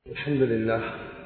الحمد لله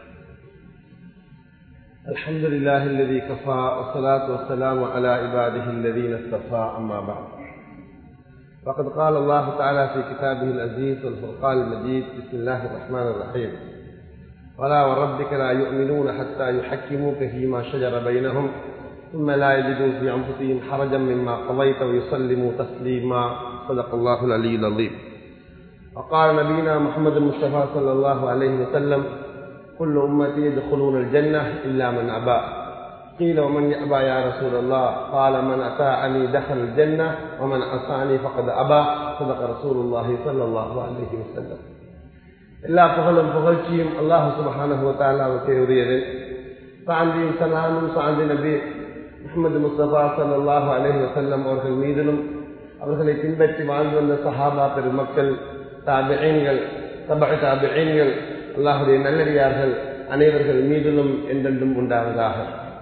الحمد لله الذي كفى والصلاة والسلام على عباده الذين اصطفى أما بعد فقد قال الله تعالى في كتابه العزيز والفرقان المجيد بسم الله الرحمن الرحيم ولا وربك لا يؤمنون حتى يحكموك فيما شجر بينهم ثم لا يجدوا في أنفسهم حرجا مما قضيت ويسلموا تسليما صدق الله العلي العظيم وقال نبينا محمد المصطفى صلى الله عليه وسلم كل أمتي يدخلون الجنة إلا من أبى قيل ومن يأبى يا رسول الله قال من أطاعني دخل الجنة ومن عصاني فقد أبى صدق رسول الله صلى الله عليه وسلم எல்லா புகழும் புகழ்ச்சியும் அல்லாஹு சுபஹானஹு தாலாவுக்கு உரியது சாந்தியும் சலாமும் சாந்தி நபி முகமது முஸ்தபா சல்லாஹு அலஹி வசல்லம் அவர்கள் மீதிலும் அவர்களை பின்பற்றி வாழ்ந்து வந்த சஹாபா பெருமக்கள் தாபிகள் தபக தாபிகள் அல்லாஹுடைய நல்லடியார்கள் அனைவர்கள் மீதிலும் என்றென்றும் உண்டாவதாக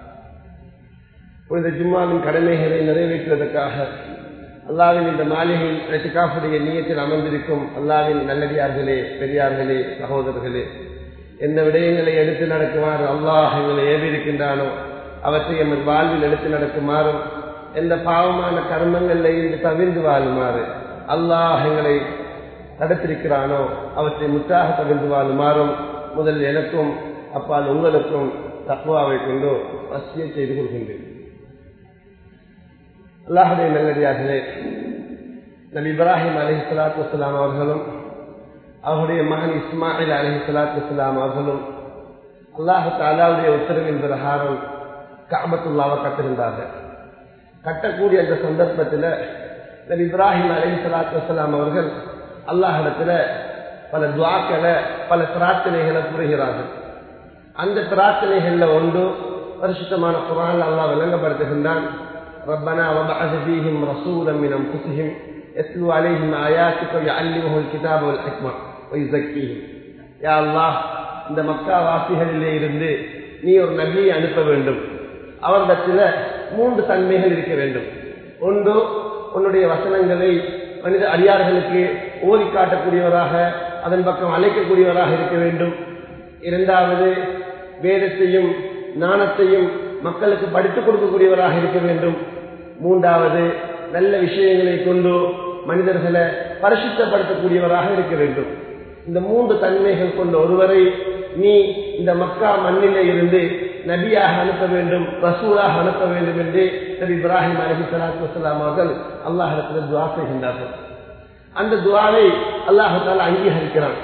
புனித ஜும்மாவின் கடமைகளை நிறைவேற்றுவதற்காக அல்லாவின் இந்த மாளிகையில் ரசிகாஃபுடைய நீயத்தில் அமர்ந்திருக்கும் அல்லாவின் நல்லடியார்களே பெரியார்களே சகோதரர்களே எந்த விடயங்களை எடுத்து நடக்குமாறு அல்லாஹ் எங்களை ஏவிருக்கின்றானோ அவற்றை எமது வாழ்வில் எடுத்து நடக்குமாறும் எந்த பாவமான கர்மங்களில் இருந்து தவிர்ந்து வாழுமாறு அல்லாஹ் எங்களை தடுத்திருக்கிறானோ அவற்றை முற்றாக தவிர்த்து வாழுமாறும் முதல் எனக்கும் அப்பால் உங்களுக்கும் தக்குவாவை கொண்டு வசிய செய்து கொள்கின்றேன் அல்லாஹுடைய நல்லடியார்களே நபி இப்ராஹிம் அலஹி சலாத்து வலாம் அவர்களும் அவருடைய மகன் இஸ்மாயில் அலஹி சலாத்து வலாம் அவர்களும் அல்லாஹு தாலாவுடைய உத்தரவின் பிரகாரம் காபத்துல்லாவை கட்டிருந்தார்கள் கட்டக்கூடிய அந்த சந்தர்ப்பத்தில் நபி இப்ராஹிம் அலஹி சலாத்து வலாம் அவர்கள் அல்லாஹிடத்தில் பல துவாக்களை பல பிரார்த்தனைகளை புரிகிறார்கள் அந்த பிரார்த்தனைகளில் ஒன்று பரிசுத்தமான குரான் அல்லாஹ் விளங்கப்படுத்துகின்றான் ربنا وبعث فيهم رسولا من انفسهم يتلو عليهم آياتك ويعلمهم الكتاب والحكمة ويزكيهم يا الله இந்த மக்கா வாசிகளிலே இருந்து நீ ஒரு நபியை அனுப்ப வேண்டும் அவரிடத்தில் மூன்று தன்மைகள் இருக்க வேண்டும் ஒன்று உன்னுடைய வசனங்களை மனித அடியார்களுக்கு ஓதி காட்டக்கூடியவராக அதன் பக்கம் அழைக்கக்கூடியவராக இருக்க வேண்டும் இரண்டாவது வேதத்தையும் நாணத்தையும் மக்களுக்கு படித்துக் கொடுக்கக்கூடியவராக இருக்க வேண்டும் மூன்றாவது நல்ல விஷயங்களை கொண்டு மனிதர்களை பரிசுத்தப்படுத்தக்கூடியவராக இருக்க வேண்டும் இந்த மூன்று தன்மைகள் கொண்ட ஒருவரை நீ இந்த மக்கா மண்ணிலே இருந்து நபியாக அனுப்ப வேண்டும் ரசூலாக அனுப்ப வேண்டும் என்று நபி இப்ராஹிம் அலஹி சலாத்து வலாம் அவர்கள் அல்லாஹிடத்தில் துவா செய்கின்றார்கள் அந்த துவாவை அல்லாஹால அங்கீகரிக்கிறான்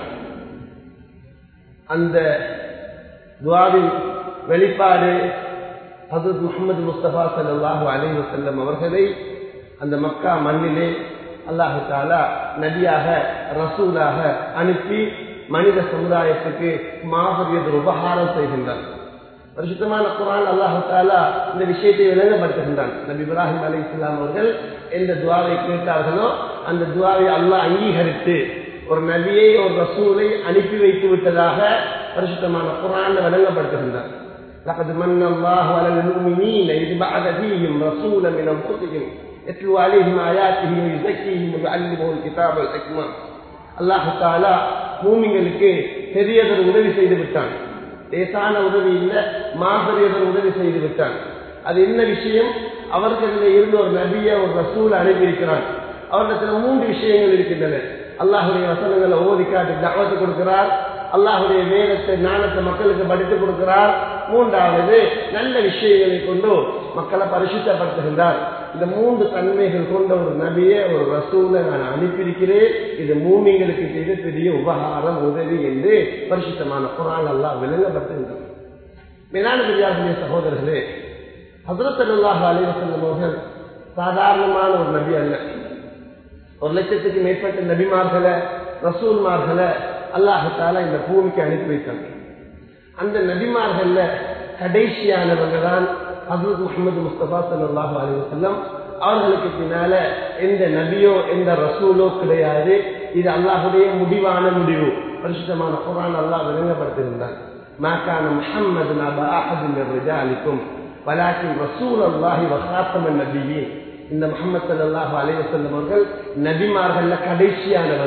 அந்த துவாவின் வெளிப்பாடு ஹசரத் முகமது முஸ்தபா சல்லாஹூ அலி வசல்லம் அவர்களை அந்த மக்கா மண்ணிலே அல்லாஹு தாலா நபியாக ரசூலாக அனுப்பி மனித சமுதாயத்துக்கு மாபெரிய உபகாரம் செய்கின்றார் பரிசுத்தமான குரான் அல்லாஹு தாலா இந்த விஷயத்தை விளங்கப்படுத்துகின்றான் நபி இப்ராஹிம் அலி இஸ்லாம் அவர்கள் எந்த துவாவை கேட்டார்களோ அந்த துவாவை அல்லாஹ் அங்கீகரித்து ஒரு நபியை ஒரு ரசூலை அனுப்பி வைத்து விட்டதாக பரிசுத்தமான குரான் விளங்கப்படுத்துகின்றார் لقد من الله على المؤمنين إذ بعث فيهم رسولا من أنفسهم يتلو عليهم آياته ويزكيهم ويعلمهم الكتاب والحكمة அல்லாஹு தாலா மூமிங்களுக்கு பெரியதொரு உதவி செய்து விட்டான் லேசான உதவி இல்லை மாபெரியதொரு உதவி செய்து விட்டான் அது என்ன விஷயம் அவர்களில் இருந்து ஒரு நபிய ஒரு ரசூல் அனுப்பியிருக்கிறான் அவரிடத்தில் மூன்று விஷயங்கள் இருக்கின்றன அல்லாஹுடைய வசனங்களை ஓதி காட்டி தகவத்து கொடுக்கிறார் அல்லாஹுடைய வேதத்தை ஞானத்தை மக்களுக்கு படித்துக் கொடுக்கிறார் மூன்றாவது நல்ல விஷயங்களை கொண்டு மக்களை பரிசுத்தப்படுத்துகின்றார் இந்த மூன்று தன்மைகள் கொண்ட ஒரு நபியை ஒரு ரசூலை நான் அனுப்பியிருக்கிறேன் இது மூமிங்களுக்கு செய்த பெரிய உபகாரம் உதவி என்று பரிசுத்தமான குரான் அல்லாஹ் விளங்கப்படுத்துகின்றார் மேலான பெரியார்களுடைய சகோதரர்களே ஹசரத் அல்லாஹ் அலிவசல்லம் அவர்கள் சாதாரணமான ஒரு நபி அல்ல ஒரு லட்சத்துக்கு மேற்பட்ட நபிமார்களை ரசூல்மார்களை அல்லாஹால இந்த பூமிக்கு அனுப்பி வைத்தாங்க அந்த நபிமார்கள்ல கடைசியானவங்க தான் ஹசரத் முகமது முஸ்தபா சல்லாஹூ அலி வசல்லம் அவர்களுக்கு பின்னால எந்த நபியோ எந்த ரசூலோ கிடையாது இது அல்லாஹுடைய முடிவான முடிவு பரிசுத்தமான குரான் அல்லாஹ் விளங்கப்படுத்தியிருந்தார் மாக்கான முஹம்மது நபா அஹது ரிஜாலிக்கும் வலாக்கின் ரசூல் அல்லாஹி வசாத்தமன் நபியின் இந்த முகமது சல்லாஹூ அலி வசல்லம் அவர்கள் நபிமார்கள்ல கடைசியானவங்க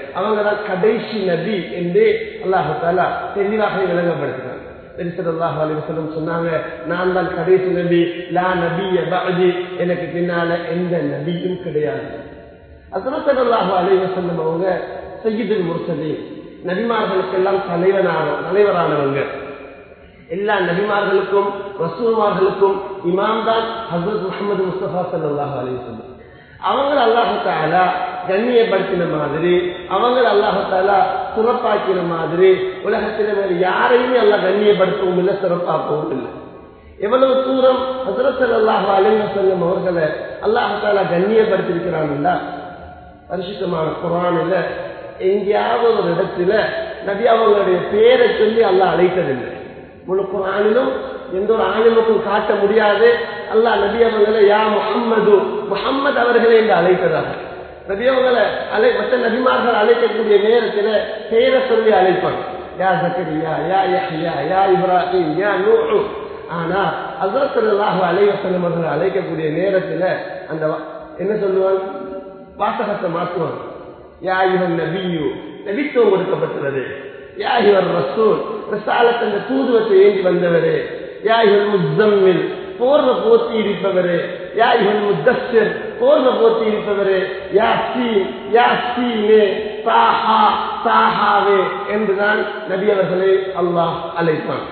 அவங்க தான் கடைசி நபி என்று அல்லாஹாலா தெளிவாக விளங்கப்படுத்தினாங்க பெரிசல்லாஹ் அலிவசலம் சொன்னாங்க நான் தான் கடைசி நபி லா நபிய பஅதி எனக்கு பின்னால எந்த நபியும் கிடையாது அசரசல்லாஹு அலிவசல்லம் அவங்க சையீதுல் முர்சலி நபிமார்களுக்கெல்லாம் தலைவனான தலைவரானவங்க எல்லா நபிமார்களுக்கும் ரசூல்மார்களுக்கும் இமாம் தான் ஹசரத் முகமது முஸ்தபா சல்லாஹ் அலிவசல்லம் அவங்க அல்லாஹாலா கண்ணியப்படுத்தின மாதிரி அவங்க அல்லாஹாலா சிறப்பாக்கின மாதிரி உலகத்தில் வேறு யாரையுமே எல்லாம் கண்ணியப்படுத்தவும் இல்லை சிறப்பாக்கவும் இல்லை எவ்வளவு தூரம் ஹசரத் அல்லாஹ் அலிவ செல்லும் அவர்களை அல்லாஹாலா கண்ணியப்படுத்திருக்கிறான்டா பரிசுத்தமான குரானில் எங்கேயாவது ஒரு இடத்துல நபி அவங்களுடைய பேரை சொல்லி அல்லாஹ் அழைத்ததில்லை முழு குரானிலும் எந்த ஒரு ஆணிமுக்கும் காட்ட முடியாது அல்லாஹ் நபி அவங்களை யா முகம்மது முகம்மது அவர்களை என்று அழைத்ததாக நபி அவங்களை அழை மற்ற நபிமார்கள் அழைக்கக்கூடிய நேரத்தில் பேரை சொல்லி அழைப்பாங்க யா ஜக்கரியா யா யஹ்யா யா இப்ராஹிம் யா நூஹு ஆனா அசரத்தல்லாஹு அலைவசனம் அவர்கள் அழைக்கக்கூடிய நேரத்தில் அந்த என்ன சொல்லுவாங்க வாசகத்தை மாற்றுவாங்க யா இவன் நபியு நபித்துவம் கொடுக்கப்பட்டுள்ளது யா இவர் ரசூல் ரசாலத் அந்த தூதுவத்தை ஏந்தி வந்தவரே யா இவன் முத்தம்மில் போர்வ போத்தி இருப்பவரே யா இவன் முத்தஸ்ஸிர் போர்வ போத்தி இருப்பவரே யா சீ யா சீனே தாஹா தாஹாவே என்றுதான் நபி அவர்களை அல்லாஹ் அழைப்பான்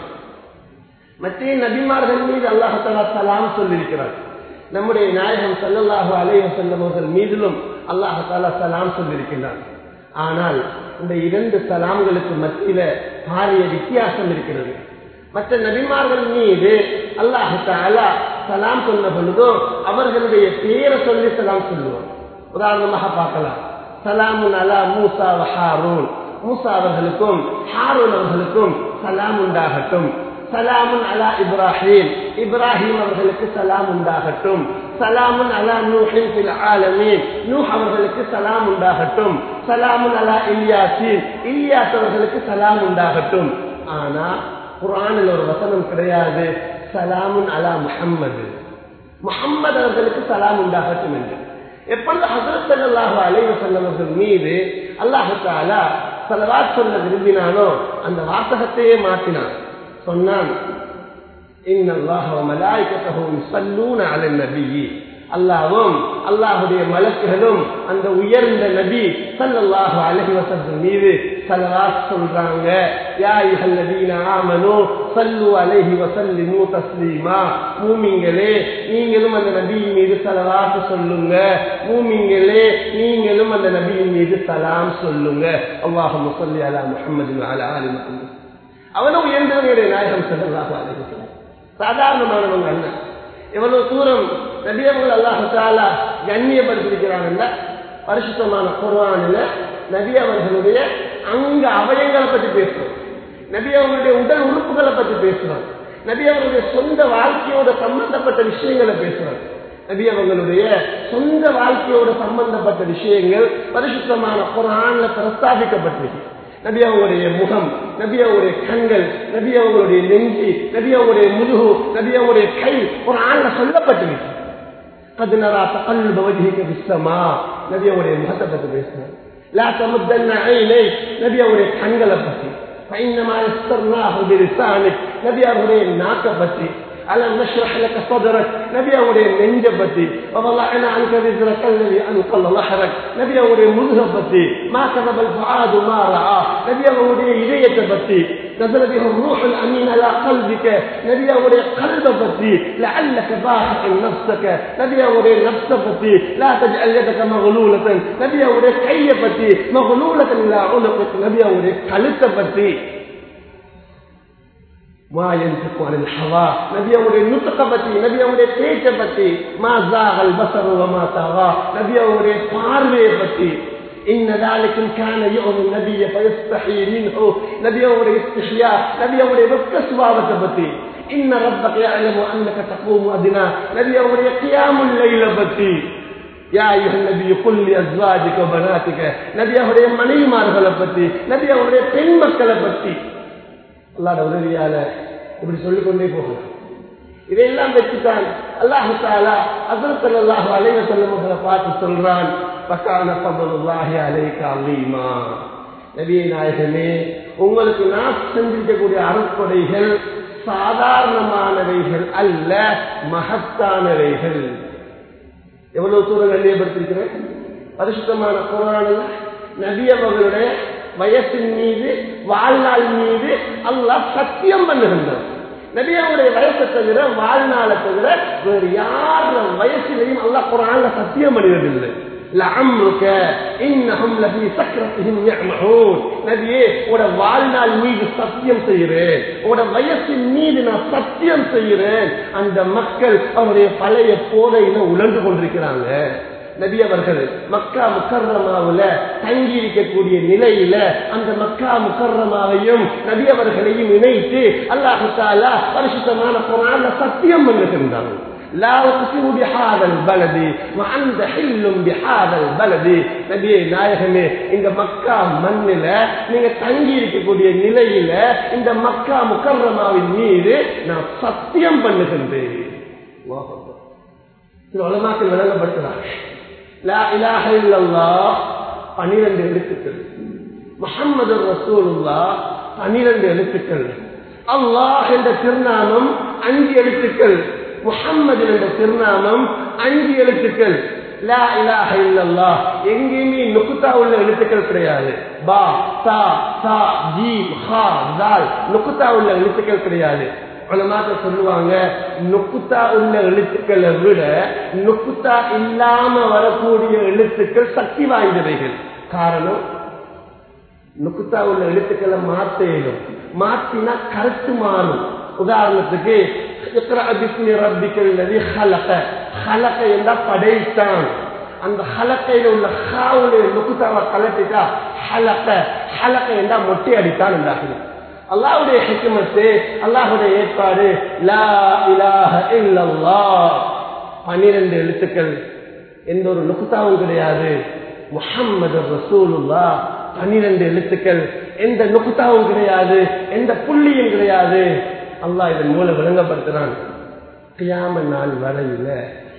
மற்ற நபிமார்கள் மீது அல்லாஹாலா சலாம் சொல்லியிருக்கிறார் நம்முடைய நாயகம் சல்லல்லாஹு அலைய செல்லம் அவர்கள் மீதிலும் அல்லாஹாலா சலாம் சொல்லியிருக்கிறார் ஆனால் இந்த இரண்டு சலாம்களுக்கு மத்தியில பாரிய வித்தியாசம் இருக்கிறது மற்ற நபிமார்கள் மீது அல்லாஹாலா சலாம் சொன்ன பொழுதோ அவர்களுடைய பேரை சொல்லி சலாம் சொல்லுவோம் உதாரணமாக பார்க்கலாம் சலாமுன் அலா மூசா ஹாரூன் மூசா அவர்களுக்கும் ஹாரூன் அவர்களுக்கும் சலாம் உண்டாகட்டும் சலாமுன் அலா இப்ராஹிம் இப்ராஹிம் அவர்களுக்கு சலாம் உண்டாகட்டும் சலாமுன் அலா நூஹின் ஃபில் ஆலமீன் நூஹ் அவர்களுக்கு சலாம் உண்டாகட்டும் சலாமுன் அலா இல்யாசின் இல்யாஸ் அவர்களுக்கு சலாம் உண்டாகட்டும் ஆனா குரானில் ஒரு வசனம் கிடையாது சலாமுன் அலா முஹம்மது முஹம்மது அவர்களுக்கு சலாம் உண்டாகட்டும் என்று எப்பொழுது ஹசரத் சல்லாஹு அலைவ செல்லவர்கள் மீது அல்லாஹு தாலா சலவாத் சொல்ல விரும்பினானோ அந்த வாசகத்தையே மாற்றினான் சொன்னான் அல்லாவும் அல்லாஹுடைய மலக்குகளும் அந்த உயர்ந்த நபி சல்லாஹு அலஹி வசந்தம் மீது சலவாத் சொல்றாங்க யா நபீன ஆமனோ சல்லு அலஹி வசல்லிமு தஸ்லீமா மூமிங்களே நீங்களும் அந்த நபியின் மீது சலவாத்து சொல்லுங்க மூமிங்களே நீங்களும் அந்த நபியின் மீது சலாம் சொல்லுங்க அல்லாஹு முசல்லி அலா முஹம்மது அலா அலி முஹம்மது அவனும் உயர்ந்தவனுடைய நாயகம் செல்லலாக அழைக்கிறான் சாதாரணமானவங்க அல்ல எவ்வளவு தூரம் நபியவர்கள் அல்லாஹாலா கண்ணியப்படுத்திருக்கிறாங்க பரிசுத்தமான குர்வானில் நபி அவர்களுடைய அங்க அவயங்களை பற்றி பேசுறோம் நபி அவர்களுடைய உடல் உறுப்புகளை பற்றி பேசுறோம் நபி அவர்களுடைய சொந்த வாழ்க்கையோட சம்பந்தப்பட்ட விஷயங்களை பேசுறோம் நபி அவங்களுடைய சொந்த வாழ்க்கையோட சம்பந்தப்பட்ட விஷயங்கள் பரிசுத்தமான குரான்ல பிரஸ்தாபிக்கப்பட்டிருக்கு நபி அவங்களுடைய முகம் நபி அவங்களுடைய கண்கள் நபி அவங்களுடைய நெஞ்சி நபி அவங்களுடைய முதுகு நபி அவங்களுடைய கை ஒரு ஆண்ல சொல்லப்பட்டிருக்கு பதினரா தகல் பவதிக்கு விசமா நபி அவங்களுடைய முகத்தை பற்றி பேசினார் லா தமுத்தன்ன ஐனை நபி அவருடைய கண்களை பற்றி فإنما يسرناه بلسانك நபி அவருடைய நாக்கை பற்றி ألم نشرح لك صدرك نبي أولي من جبتي وضلعنا عنك ذكرك الذي أنقل ظهرك نبي أولي مذهبتي ما كذب الفؤاد ما رأى نبي أولي إليه بتي نزل به الروح الأمين على قلبك نبي أولي قلب بتي لعلك باخع نفسك نبي أولي نفس بتي لا تجعل يدك مغلولة نبي أولي كي بتي مغلولة إلى عنقك نبي أولي قلت بتي ما ينطق عن الهوى نبي أولي النطق بتي نبي أولي பேச்ச பத்தி ما زاغ البصر وما طغى نبي أولي பார்வை பத்தி إن ذلك كان يؤذي النبي فيستحي منه نبي أولي استحياء نبي أولي بكسوابة بتي إن ربك يعلم أنك تقوم أدنى نبي أولي قيام الليل بتي يا أيها النبي قل لأزواجك وبناتك نبي أولي مني مارغلة بتي نبي أولي பெண் மக்களை பத்தி அல்லாட உதவியால இப்படி சொல்லிக் கொண்டே போகலாம் இதையெல்லாம் வச்சுதான் அல்லாஹு தாலா அசரத் அல்லாஹு அலைவ செல்லமுகளை பார்த்து சொல்றான் பக்கான பபலுல்லாஹி அலைக அலீமா நபியை நாயகமே உங்களுக்கு நான் செஞ்சிருக்கக்கூடிய அருட்கொடைகள் சாதாரணமானவைகள் அல்ல மகத்தானவைகள் எவ்வளவு தூரம் கண்ணியப்படுத்திருக்கிறேன் பரிசுத்தமான குரானில் நபி அவர்களுடைய வயசின் மீது வாழ்நாள் மீது அல்லாஹ் சத்தியம் பண்ணுகின்றார் நபி அவருடைய வயசை தவிர வாழ்நாளை தவிர வேறு யார வயசிலையும் அல்லாஹ் குரான்ல சத்தியம் பண்ணுவதில்லை لعمرك انهم لفي سكرتهم يعمهون நபியே உட வாழ்நாள் மீது சத்தியம் செய்கிறேன் உட வயசின் மீது நான் சத்தியம் செய்கிறேன் அந்த மக்கள் அவருடைய பழைய போதையில உழந்து கொண்டிருக்கிறாங்க நபி அவர்கள் மக்கா முக்கர்ரமாவுல தங்கி இருக்கக்கூடிய நிலையில அந்த மக்கா முக்கர்ரமாவையும் நபி அவர்களையும் இணைத்து அல்லாஹு தாலா பரிசுத்தமான குரான்ல சத்தியம் பண்ணுகின்றாங்க لا أقسم بهذا البلد وأنت حل بهذا البلد நபியே நாயகமே இந்த மக்கா மண்ணில நீங்க தங்கி இருக்கக்கூடிய நிலையில இந்த மக்கா முக்கர்ரமாவின் மீது நான் சத்தியம் பண்ணுகின்றேன் அல்லாஹ் அக்பர். சில உலமாக்கள் விளங்கப்படுத்துறாங்க லா இலாஹ இல்லல்லாஹ் பனிரெண்டு எழுத்துக்கள் முஹம்மது ரசூலுல்லா பனிரெண்டு எழுத்துக்கள் அல்லாஹ் என்ற திருநாமம் அஞ்சு எழுத்துக்கள் முஹம்மது என்ற திருநாமம் அஞ்சு எழுத்துக்கள் லா இலாஹ இல்லல்லாஹ் எங்கேயுமே நுக்குத்தா உள்ள எழுத்துக்கள் கிடையாது பா தா சா ஜீம் ஹா தால் நுக்குத்தா உள்ள எழுத்துக்கள் கிடையாது உலமாக்க சொல்லுவாங்க நுக்குத்தா உள்ள எழுத்துக்களை விட நுக்குத்தா இல்லாம வரக்கூடிய எழுத்துக்கள் சக்தி வாய்ந்தவைகள் காரணம் நுக்குத்தா உள்ள எழுத்துக்களை மாத்த இயலும் மாத்தினா கருத்து மாறும் உதாரணத்துக்கு இக்ரா பிஸ்மி ரப்பிக்கல் லதி ஹலக ஹலக என்றா படைத்தான் அந்த ஹலக்கையில உள்ள ஹாவுடைய நுக்குத்தாவை கலட்டிட்டா ஹலக்க ஹலக்க என்றா மொட்டை அடித்தான் என்றாகுது அல்லாஹ்வுடைய ஹிக்மத்து அல்லாஹ்வுடைய ஏற்பாடு லா இலாஹ இல்லல்லாஹ் பன்னிரண்டு எழுத்துக்கள் எந்த ஒரு நுக்குத்தாவும் கிடையாது முஹம்மது ரசூலுல்லா பன்னிரண்டு எழுத்துக்கள் எந்த நுக்குத்தாவும் கிடையாது எந்த புள்ளியும் கிடையாது அல்லாஹ் இதன் மூலம் விளங்கப்படுத்துறான் கியாம நாள் வரையில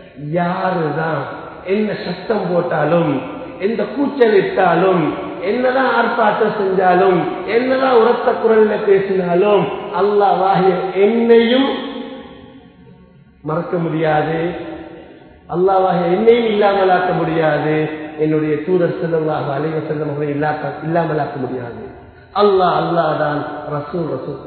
யாருதான் என்ன சத்தம் போட்டாலும் எந்த கூச்சல் இட்டாலும் என்னதான் ஆர்ப்பாட்டம் செஞ்சாலும் என்னதான் உரத்த குரல்ல பேசினாலும் அல்லாஹ் வாகிய என்னையும் மறக்க முடியாது அல்லாவாக என்னையும் இல்லாமலாக்க முடியாது என்னுடைய தூதர் செல்லவாக அலைவ செல்லம் இல்லாக்க இல்லாமலாக்க முடியாது அல்லாஹ் அல்லாஹ் தான் ரசூல் ரசூல்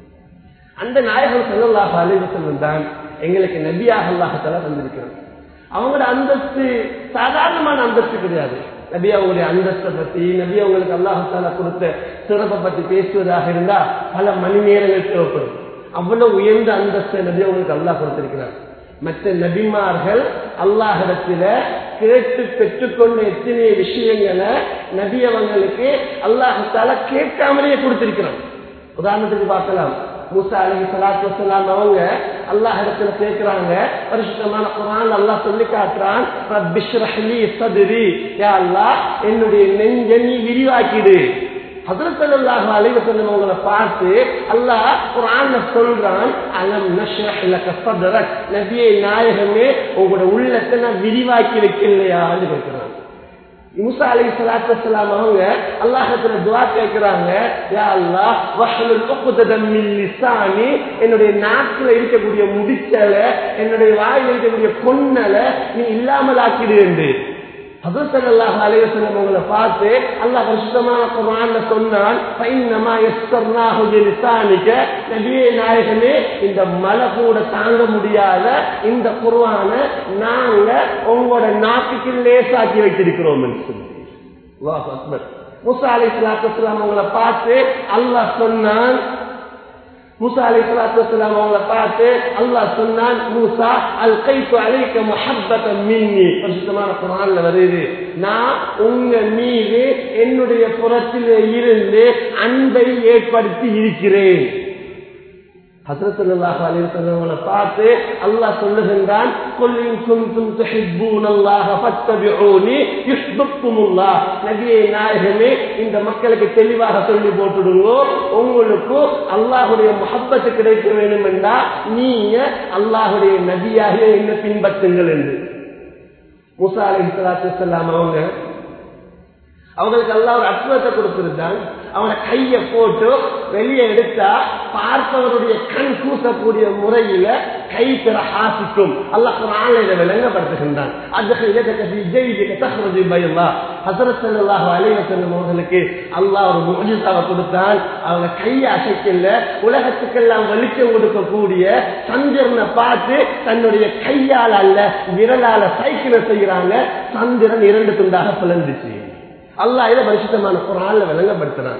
அந்த நாயகம் செல்லல்லாக அலைவ செல்லம் தான் எங்களுக்கு நபியாக அல்லாஹத்தால தந்திருக்கிறான் அவங்களோட அந்தஸ்து சாதாரணமான அந்தஸ்து கிடையாது நபி அவங்களுடைய அந்தஸ்தை பத்தி நபி அவங்களுக்கு அல்லாஹால கொடுத்த சிறப்பை பத்தி பேசுவதாக இருந்தா பல மணி நேரங்கள் தேவைப்படும் அவ்வளவு உயர்ந்த அந்தஸ்தை நபி அவங்களுக்கு அல்லாஹ் கொடுத்திருக்கிறார் மற்ற நபிமார்கள் அல்லாஹிடத்தில கேட்டு பெற்றுக்கொண்ட எத்தனை விஷயங்களை நபி அவங்களுக்கு அல்லாஹால கேட்காமலேயே கொடுத்திருக்கிறான் உதாரணத்துக்கு பார்க்கலாம் மூசா அலி சலாத்து வசலாம் அவங்க அல்லாஹ் இடத்துல கேட்கிறாங்க பரிசுத்தமான குரான் அல்லாஹ் சொல்லி காட்டுறான் ரப்பிஷ்ரஹ்லி சதுரி யா அல்லாஹ் என்னுடைய நெஞ்ச நீ விரிவாக்கிடு ஹதரத்தல்லாஹு அலைஹி வஸல்லம் அவங்கள பார்த்து அல்லாஹ் குர்ஆன்ல சொல்றான் அலம் நஷ்ரஹ் லக சத்ரக் நபியே நாயகமே உங்களோட உள்ளத்தை நான் விரிவாக்கி வைக்கலையான்னு கேட்கிறான் முசா அலி சலாத்து வலாம் அவங்க அல்லாஹத்துல துவா கேட்கிறாங்க யா அல்லாஹ் வஹலுல் உக்ததம் மின் லிசானி என்னுடைய நாக்குல இருக்கக்கூடிய முடிச்சல என்னுடைய வாயில் இருக்கக்கூடிய பொன்னல நீ இல்லாமல் ஆக்கிடு என்று ஹதரத்தல்லாஹு அலைஹி வஸல்லம் அவங்களை பார்த்து அல்லாஹ் பரிசுத்தமான குர்ஆன்ல சொன்னான் ஃபைன்னமா யஸ்ஸர்னாஹு பிலிசானிக நபியே நாயகமே இந்த மலை கூட தாங்க முடியாத இந்த குர்ஆனை நாங்க உங்களோட நாக்குக்கு லேசாக்கி வைத்திருக்கிறோம் என்று சொல்லி அல்லாஹ் அக்பர் மூசா அலைஹிஸ்ஸலாத்து வஸலாம் அவங்களை பார்த்து அல்லாஹ் சொன்னான் மூசா அலை சலாத்து வலாம் அவங்கள பார்த்து அல்லாஹ் சொன்னான் மூசா அல் கைத்து அழைக்க மஹப்பத்தம் மின்னி பரிசுத்தமான குரான்ல வருது நான் உங்க மீது என்னுடைய புறத்தில் இருந்து அன்பை ஏற்படுத்தி இருக்கிறேன் ஹசரத்துல்லாஹ் அலிவசல்லவங்களை பார்த்து அல்லாஹ் சொல்லுகின்றான் கொல்லின் குந்தும் துஹிப்பூன் அல்லாஹ் ஃபத்தபிஊனி யுஹ்பிப்புமுல்லாஹ் நபியே நாயகமே இந்த மக்களுக்கு தெளிவாக சொல்லி போட்டுடுங்க உங்களுக்கு அல்லாஹ்வுடைய முஹப்பத்து கிடைக்க வேண்டும் என்றா நீங்க அல்லாஹ்வுடைய நபியாக என்ன பின்பற்றுங்கள் என்று முசா அலி சலாத்து செல்லாம் அவங்க அவங்களுக்கு எல்லாம் ஒரு அற்புதத்தை கொடுத்திருந்தான் அவனை கைய போட்டு வெளியே எடுத்தா பார்ப்பவருடைய கண் கூசக்கூடிய முறையில கை பெற ஆசிக்கும் அல்லாஹ் குரான்ல இதை விளங்கப்படுத்துகின்றான் அவர்களுக்கு அல்லாஹ் ஒரு முஜிசாவை கொடுத்தான் அவங்க கையை அசைக்கல உலகத்துக்கெல்லாம் வெளிச்சம் கொடுக்கக்கூடிய சந்திரனை பார்த்து தன்னுடைய கையால் அல்ல விரலால சைக்கிளை செய்யறாங்க சந்திரன் இரண்டு துண்டாக பிளந்துச்சு அல்லாஹ் இதை பரிசுத்தமான குரான்ல விளங்கப்படுத்துறான்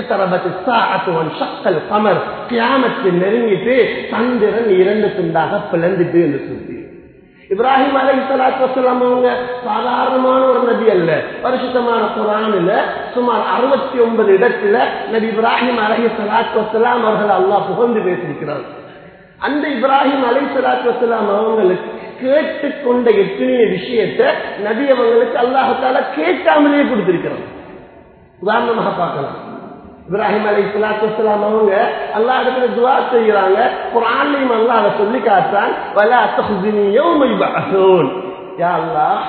நெருங்கிட்டு சந்திரன் இரண்டு துண்டாக பிளந்துட்டு என்று சொல்லி இப்ராஹிம் அலை சலாத்துலாம் அவங்க சாதாரணமான ஒரு நபி அல்ல பரிசுத்தமான குரானில் சுமார் அறுபத்தி ஒன்பது இடத்துல நபி இப்ராஹிம் அலஹி சலாத்துலாம் அவர்கள் அல்லாஹ் புகழ்ந்து பேசியிருக்கிறார் அந்த இப்ராஹிம் அலை சலாத்துலாம் அவங்களுக்கு கேட்டுக்கொண்ட எத்தனைய விஷயத்தை நபி அவங்களுக்கு அல்லாஹால கேட்காமலே கொடுத்திருக்கிறான் உதாரணமாக பார்க்கலாம் இப்ராஹிம் அலி இஸ்லாத்துலாம் அவங்க அல்லா இடத்துல துவா செய்யறாங்க குரான்லையும் அல்லா அதை சொல்லி காட்டான் வலா தகுதினியோமை யா அல்லாஹ்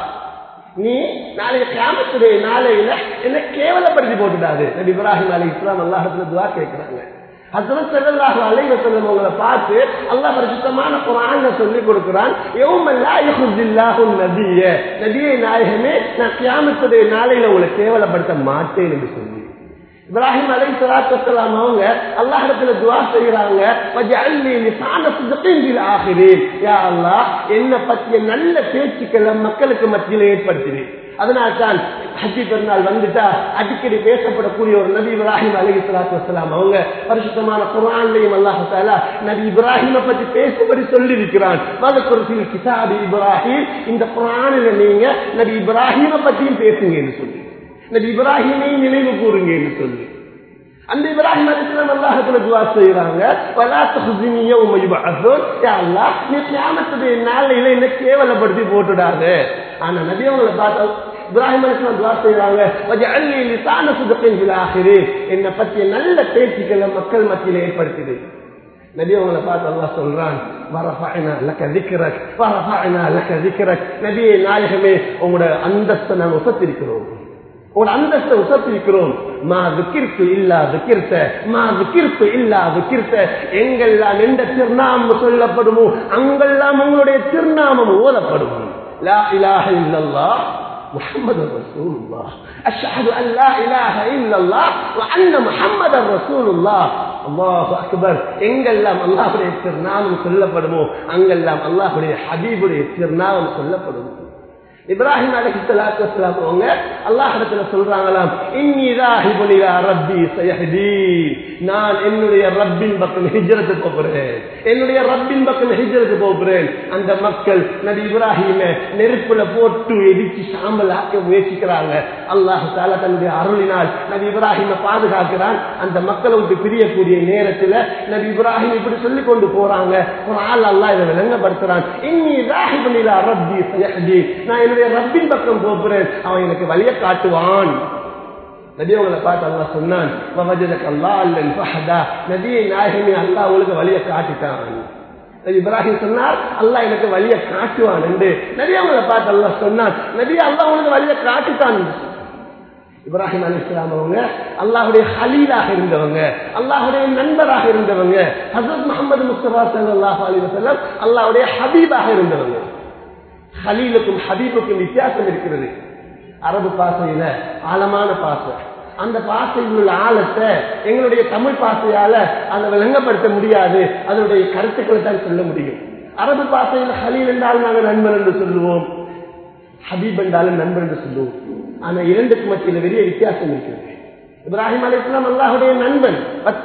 நீ நாளைய கிராமத்துடைய நாளையில என்ன கேவலப்படுத்தி போட்டுடாது நபி இப்ராஹிம் அலி இஸ்லாம் அல்லாஹத்துல துவா கேட்கிறாங்க ஹசரத் ஸல்லல்லாஹு அலைஹி வஸல்லம் அவங்கள பார்த்து அல்லாஹ் பரிசுத்தமான குர்ஆன்ல சொல்லி கொடுக்கிறான் யௌமல்லா யஹுதில்லாஹு நபிய நபியே நாயகமே நான் கியாமத்துடைய நாளையில உங்களை கேவலப்படுத்த மாட்டேன் என்று சொல்லி இப்ராஹிம் அலை சலாத்து வசலாம் அவங்க அல்லாஹிடத்துல துவா செய்யறாங்க வஜஅல்னி லிசான சிதகின் பில் ஆகிரீன் யா அல்லாஹ் என்ன பற்றிய நல்ல பேச்சுக்களை மக்களுக்கு மத்தியில் ஏற்படுத்தினேன் அதனால்தான் ஹஜ்ஜி பெருநாள் வந்துட்டா அடிக்கடி பேசப்படக்கூடிய ஒரு நபி இப்ராஹிம் அலி சலாத்து வசலாம் அவங்க பரிசுத்தமான குரான்லையும் அல்லாஹால நபி இப்ராஹிமை பற்றி பேசும்படி சொல்லி இருக்கிறான் மதக்குரத்தில் கிதாபி இப்ராஹிம் இந்த குரானில நீங்க நபி இப்ராஹிமை பற்றியும் பேசுங்கன்னு சொல்லி நபி இப்ராஹிமையும் நினைவு கூறுங்க என்று சொல்லி அந்த இப்ராஹிம் அலிஸ்லாம் அல்லாஹத்துல துவா செய்யறாங்க வலா தஹ்ஸினி யௌம யுபஅஸூன் யா அல்லாஹ் நீ கியாமத்துடைய நாளையில என்ன கேவலப்படுத்தி போட்டுடாத ஆனா நபி அவங்களை பார்த்தா இப்ராஹிம் அலிஸ்லாம் துவா செய்யறாங்க வஜஅல்னி லிசான சிதகின் ஃபில் ஆখিরিன் என்ன பற்றிய நல்ல பேச்சுக்களை மக்கள் மத்தியில் ஏற்படுத்திடு நபி அவங்களை பார்த்து அல்லாஹ் சொல்றான் வரஃபஅனா லக ذிக்ரக் வரஃபஅனா லக ذிக்ரக் நபியே நாயகமே உங்களோட அந்தஸ்தை நாங்கள் உசத்திருக்கிறோம் உன் அந்தஸ்தை உசத்திருக்கிறோம் மா விக்கிர்த்து இல்லா விக்கிர்த்த மா விக்கிர்த்து இல்லா விக்கிர்த்த எங்கெல்லாம் எந்த திருநாமம் சொல்லப்படுமோ அங்கெல்லாம் உங்களுடைய திருநாமம் ஓதப்படுமோ லா இலாஹ இல்லல்லாஹ் محمد رسول الله أشهد أن لا إله إلا الله وأن محمد رسول الله அல்லாஹு அக்பர் எங்கெல்லாம் அல்லாஹுடைய திருநாமம் சொல்லப்படுமோ அங்கெல்லாம் அல்லாஹுடைய ஹபீபுடைய திருநாமம் சொல்லப்படுமோ இப்ராஹிம் அலஹி சலாத்து வஸ்லாம் அவங்க அல்லாஹிடத்துல சொல்றாங்களாம் இன்னிதாஹிபுல் இலா ரப்பி சயஹ்தி நான் என்னுடைய ரப்பின் பக்கம் ஹிஜ்ரத்து போகிறேன் என்னுடைய ரப்பின் பக்கம் ஹிஜ்ரத்து போகிறேன் அந்த மக்கள் நபி இப்ராஹிம நெருப்புல போட்டு எரிச்சு சாம்பல் ஆக்க முயற்சிக்கிறாங்க அல்லாஹு தாலா தன்னுடைய அருளினால் நபி இப்ராஹிம பாதுகாக்கிறான் அந்த மக்களை விட்டு பிரியக்கூடிய நேரத்துல நபி இப்ராஹிம் இப்படி சொல்லி கொண்டு போறாங்க ஒரு ஆள் அல்லாஹ் இதை விளங்கப்படுத்துறான் இன்னி ராஹிபுல் இலா ரப்பி சயஹ்தி நான் என்னுடைய ரப்பின் பக்கம் போகிறேன் அவன் எனக்கு வழியை காட்டுவான் நபி அவங்களை பார்த்து அல்லா சொன்னான் அல்லா அல்லன் ஃபஹதா நபியை நாயகமே அல்லா உங்களுக்கு வழியை காட்டிட்டான் நபி இப்ராஹிம் சொன்னார் அல்லாஹ் எனக்கு வழியை காட்டுவான் என்று நபி அவங்களை பார்த்து அல்லா சொன்னான் நபி அல்லா உங்களுக்கு வழியை காட்டிட்டான் இப்ராஹிம் அலி இஸ்லாம் அவங்க அல்லாஹுடைய ஹலீலாக இருந்தவங்க அல்லாஹுடைய நண்பராக இருந்தவங்க ஹசரத் முகமது முஸ்தபா சல்லாஹ் அலி வசல்லம் அல்லாஹுடைய ஹபீபாக இருந்தவங்க ஹலீலுக்கும் ஹபீபுக்கும் வித்தியாசம் இருக்கிறது அரபு பாசையில ஆழமான பாசை அந்த பாசையில் உள்ள ஆழத்தை எங்களுடைய தமிழ் பாசையால அதை விளங்கப்படுத்த முடியாது அதனுடைய கருத்துக்களை தான் சொல்ல முடியும் அரபு பாசையில் ஹலீல் என்றால் நாங்கள் நண்பன் என்று சொல்லுவோம் ஹபீப் என்றாலும் நண்பன் என்று சொல்லுவோம் ஆனா இரண்டுக்கு மத்தியில் பெரிய வித்தியாசம் இருக்கிறது இப்ராஹிம் அலி இஸ்லாம் அல்லாஹுடைய நண்பன்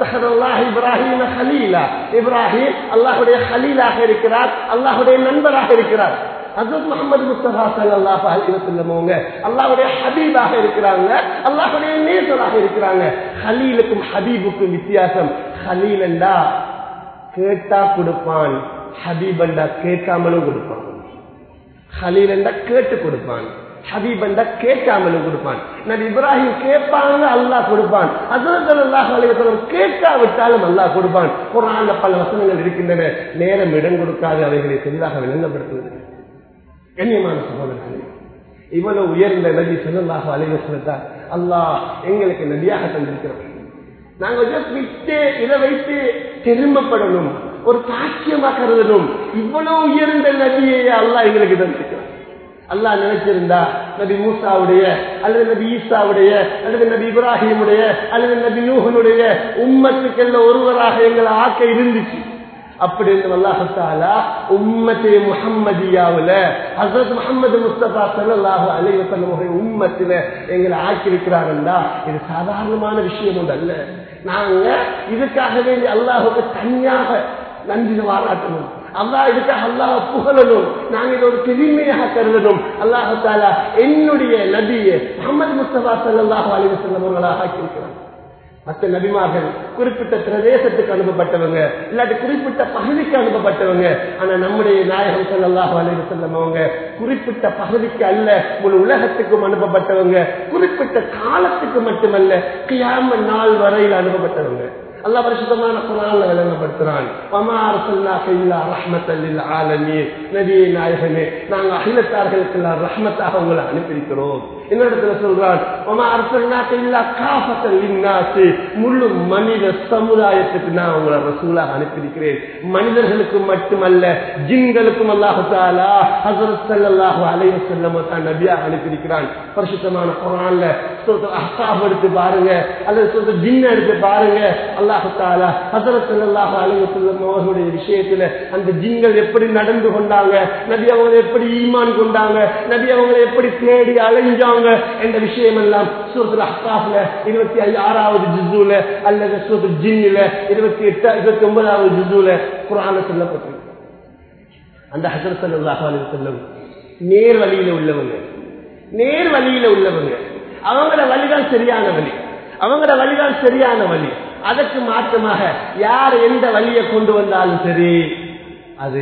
இப்ராஹிம் ஹலீலா இப்ராஹிம் அல்லாஹுடைய ஹலீலாக இருக்கிறார் அல்லாஹுடைய நண்பராக இருக்கிறார் ஹசரத் முகமது முஸ்தபா சல்லாஹ் அலிவசல்லம் அவங்க அல்லாஹுடைய ஹபீபாக இருக்கிறாங்க அல்லாஹுடைய நேசராக இருக்கிறாங்க ஹலீலுக்கும் ஹபீபுக்கும் வித்தியாசம் ஹலீல் என்றா கேட்டா கொடுப்பான் ஹபீப் என்றா கேட்காமலும் கொடுப்பான் ஹலீல் என்றா கேட்டு கொடுப்பான் ஹபீப் என்றா கேட்காமலும் கொடுப்பான் நபி இப்ராஹிம் கேட்பாங்க அல்லாஹ் கொடுப்பான் ஹசரத் அல்லாஹ் அலிவசல்லம் கேட்காவிட்டாலும் அல்லாஹ் கொடுப்பான் குரான்ல பல வசனங்கள் இருக்கின்றன நேரம் இடம் கொடுக்காது அவைகளை தெளிவாக விளங்கப்படுத்துவது கண்ணியமான சகோதரர்களே இவ்வளவு உயர்ந்த நபி சொல்லலாக அலைவசனத்தான் அல்லாஹ் எங்களுக்கு நபியாக தந்திருக்கிறோம் நாங்க just விட்டு இதை வைத்து பெருமைப்படணும் ஒரு சாட்சியமா கருதணும் இவ்வளவு உயர்ந்த நபியை அல்லாஹ் எங்களுக்கு தந்திருக்கிறோம் அல்லாஹ் நினைச்சிருந்தா நபி மூசாவுடைய அல்லது நபி ஈசாவுடைய அல்லது நபி இப்ராஹிமுடைய அல்லது நபி நூகனுடைய உம்மத்துக்கெல்ல ஒருவராக எங்களை ஆக்க இருந்துச்சு அப்படி இருந்து அல்லாஹாலா உம்மத்தே முஹம்மதியாவுல ஹசரத் முகமது முஸ்தபா சல்லாஹு அலைவசல்லம் உம்மத்தில எங்களை ஆக்கியிருக்கிறாங்கண்டா இது சாதாரணமான விஷயம் ஒன்று அல்ல நாங்க இதுக்காக வேண்டி அல்லாஹுக்கு தனியாக நன்றி பாராட்டணும் அல்லாஹ் இதுக்காக அல்லாஹ் புகழணும் நாங்க இதை ஒரு பெருமையாக கருதணும் அல்லாஹு தாலா என்னுடைய நபியை முகமது முஸ்தபா சல்லாஹு அலைவசல்லம் அவர்களாக ஆக்கியிருக்கிறாங்க மற்ற நபிமார்கள் குறிப்பிட்ட பிரதேசத்துக்கு அனுப்பப்பட்டவங்க இல்லாட்டி குறிப்பிட்ட பகுதிக்கு அனுப்பப்பட்டவங்க ஆனா நம்முடைய நாயகம் ஸல்லல்லாஹு அலைஹி வஸல்லம் அவங்க குறிப்பிட்ட பகுதிக்கு அல்ல முழு உலகத்துக்கும் அனுப்பப்பட்டவங்க குறிப்பிட்ட காலத்துக்கு மட்டுமல்ல கியாம நாள் வரையில் அனுப்பப்பட்டவங்க அல்லாஹ் பரிசுத்தமான குரான்ல விளங்கப்படுத்துறான் வமா அர்சல்னாக இல்லா ரஹ்மத்தல் லில் ஆலமீன் நபியே நாயகமே நாங்க அகிலத்தார்களுக்கெல்லாம் ரஹ்மத்தாக உங்களை அனுப்பியிருக்கிறோம் இன்னொருத்துல சொல்றான் வமா அர்சல்னாக இல்லா காஃபத்தல் லின்னாசி முழு மனித சமுதாயத்துக்கு நான் உங்களை ரசூலாக அனுப்பியிருக்கிறேன் மனிதர்களுக்கு மட்டுமல்ல ஜின்களுக்கும் அல்லாஹு தாலா ஹசரத் ஸல்லல்லாஹு அலைஹி வஸல்லம் தான் நபியாக அனுப்பியிருக்கிறான் பரிசுத்தமான குரான்ல சூரத்துல் அஹ்காஃப் எடுத்து பாருங்க அல்லது சூரத்துல் ஜின் எடுத்து பாருங்க அல்லாஹு தாலா ஹசரத் ஸல்லல்லாஹு அலைஹி வஸல்லம் அவர்களுடைய விஷயத்துல அந்த ஜின்கள் எப்படி நடந்து கொண்டாங்க நபி அவங்க எப்படி ஈமான் கொண்டாங்க நபி அவங்க எப்படி தேடி அலைஞ்சாங்க என்ற விஷயம் எல்லாம் சூரத்துல் அஹ்காஃப்ல இருபத்தி ஆறாவது ஜிஸ்ஸுல அல்லது சூரத்துல் ஜின்னில இருபத்தி எட்டு இருபத்தி ஒன்பதாவது ஜிஸ்ஸுல குரான சொல்லப்பட்டிருக்கு அந்த ஹசரத் ஸல்லல்லாஹு அலைஹி வஸல்லம் நேர் வழியில உள்ளவங்க நேர் வழியில உள்ளவங்க அவங்கள வழிதான் சரியான வழி அவங்கள வழிதான் சரியான வழி அதற்கு மாற்றமாக யார் எந்த வழியை கொண்டு வந்தாலும் சரி அது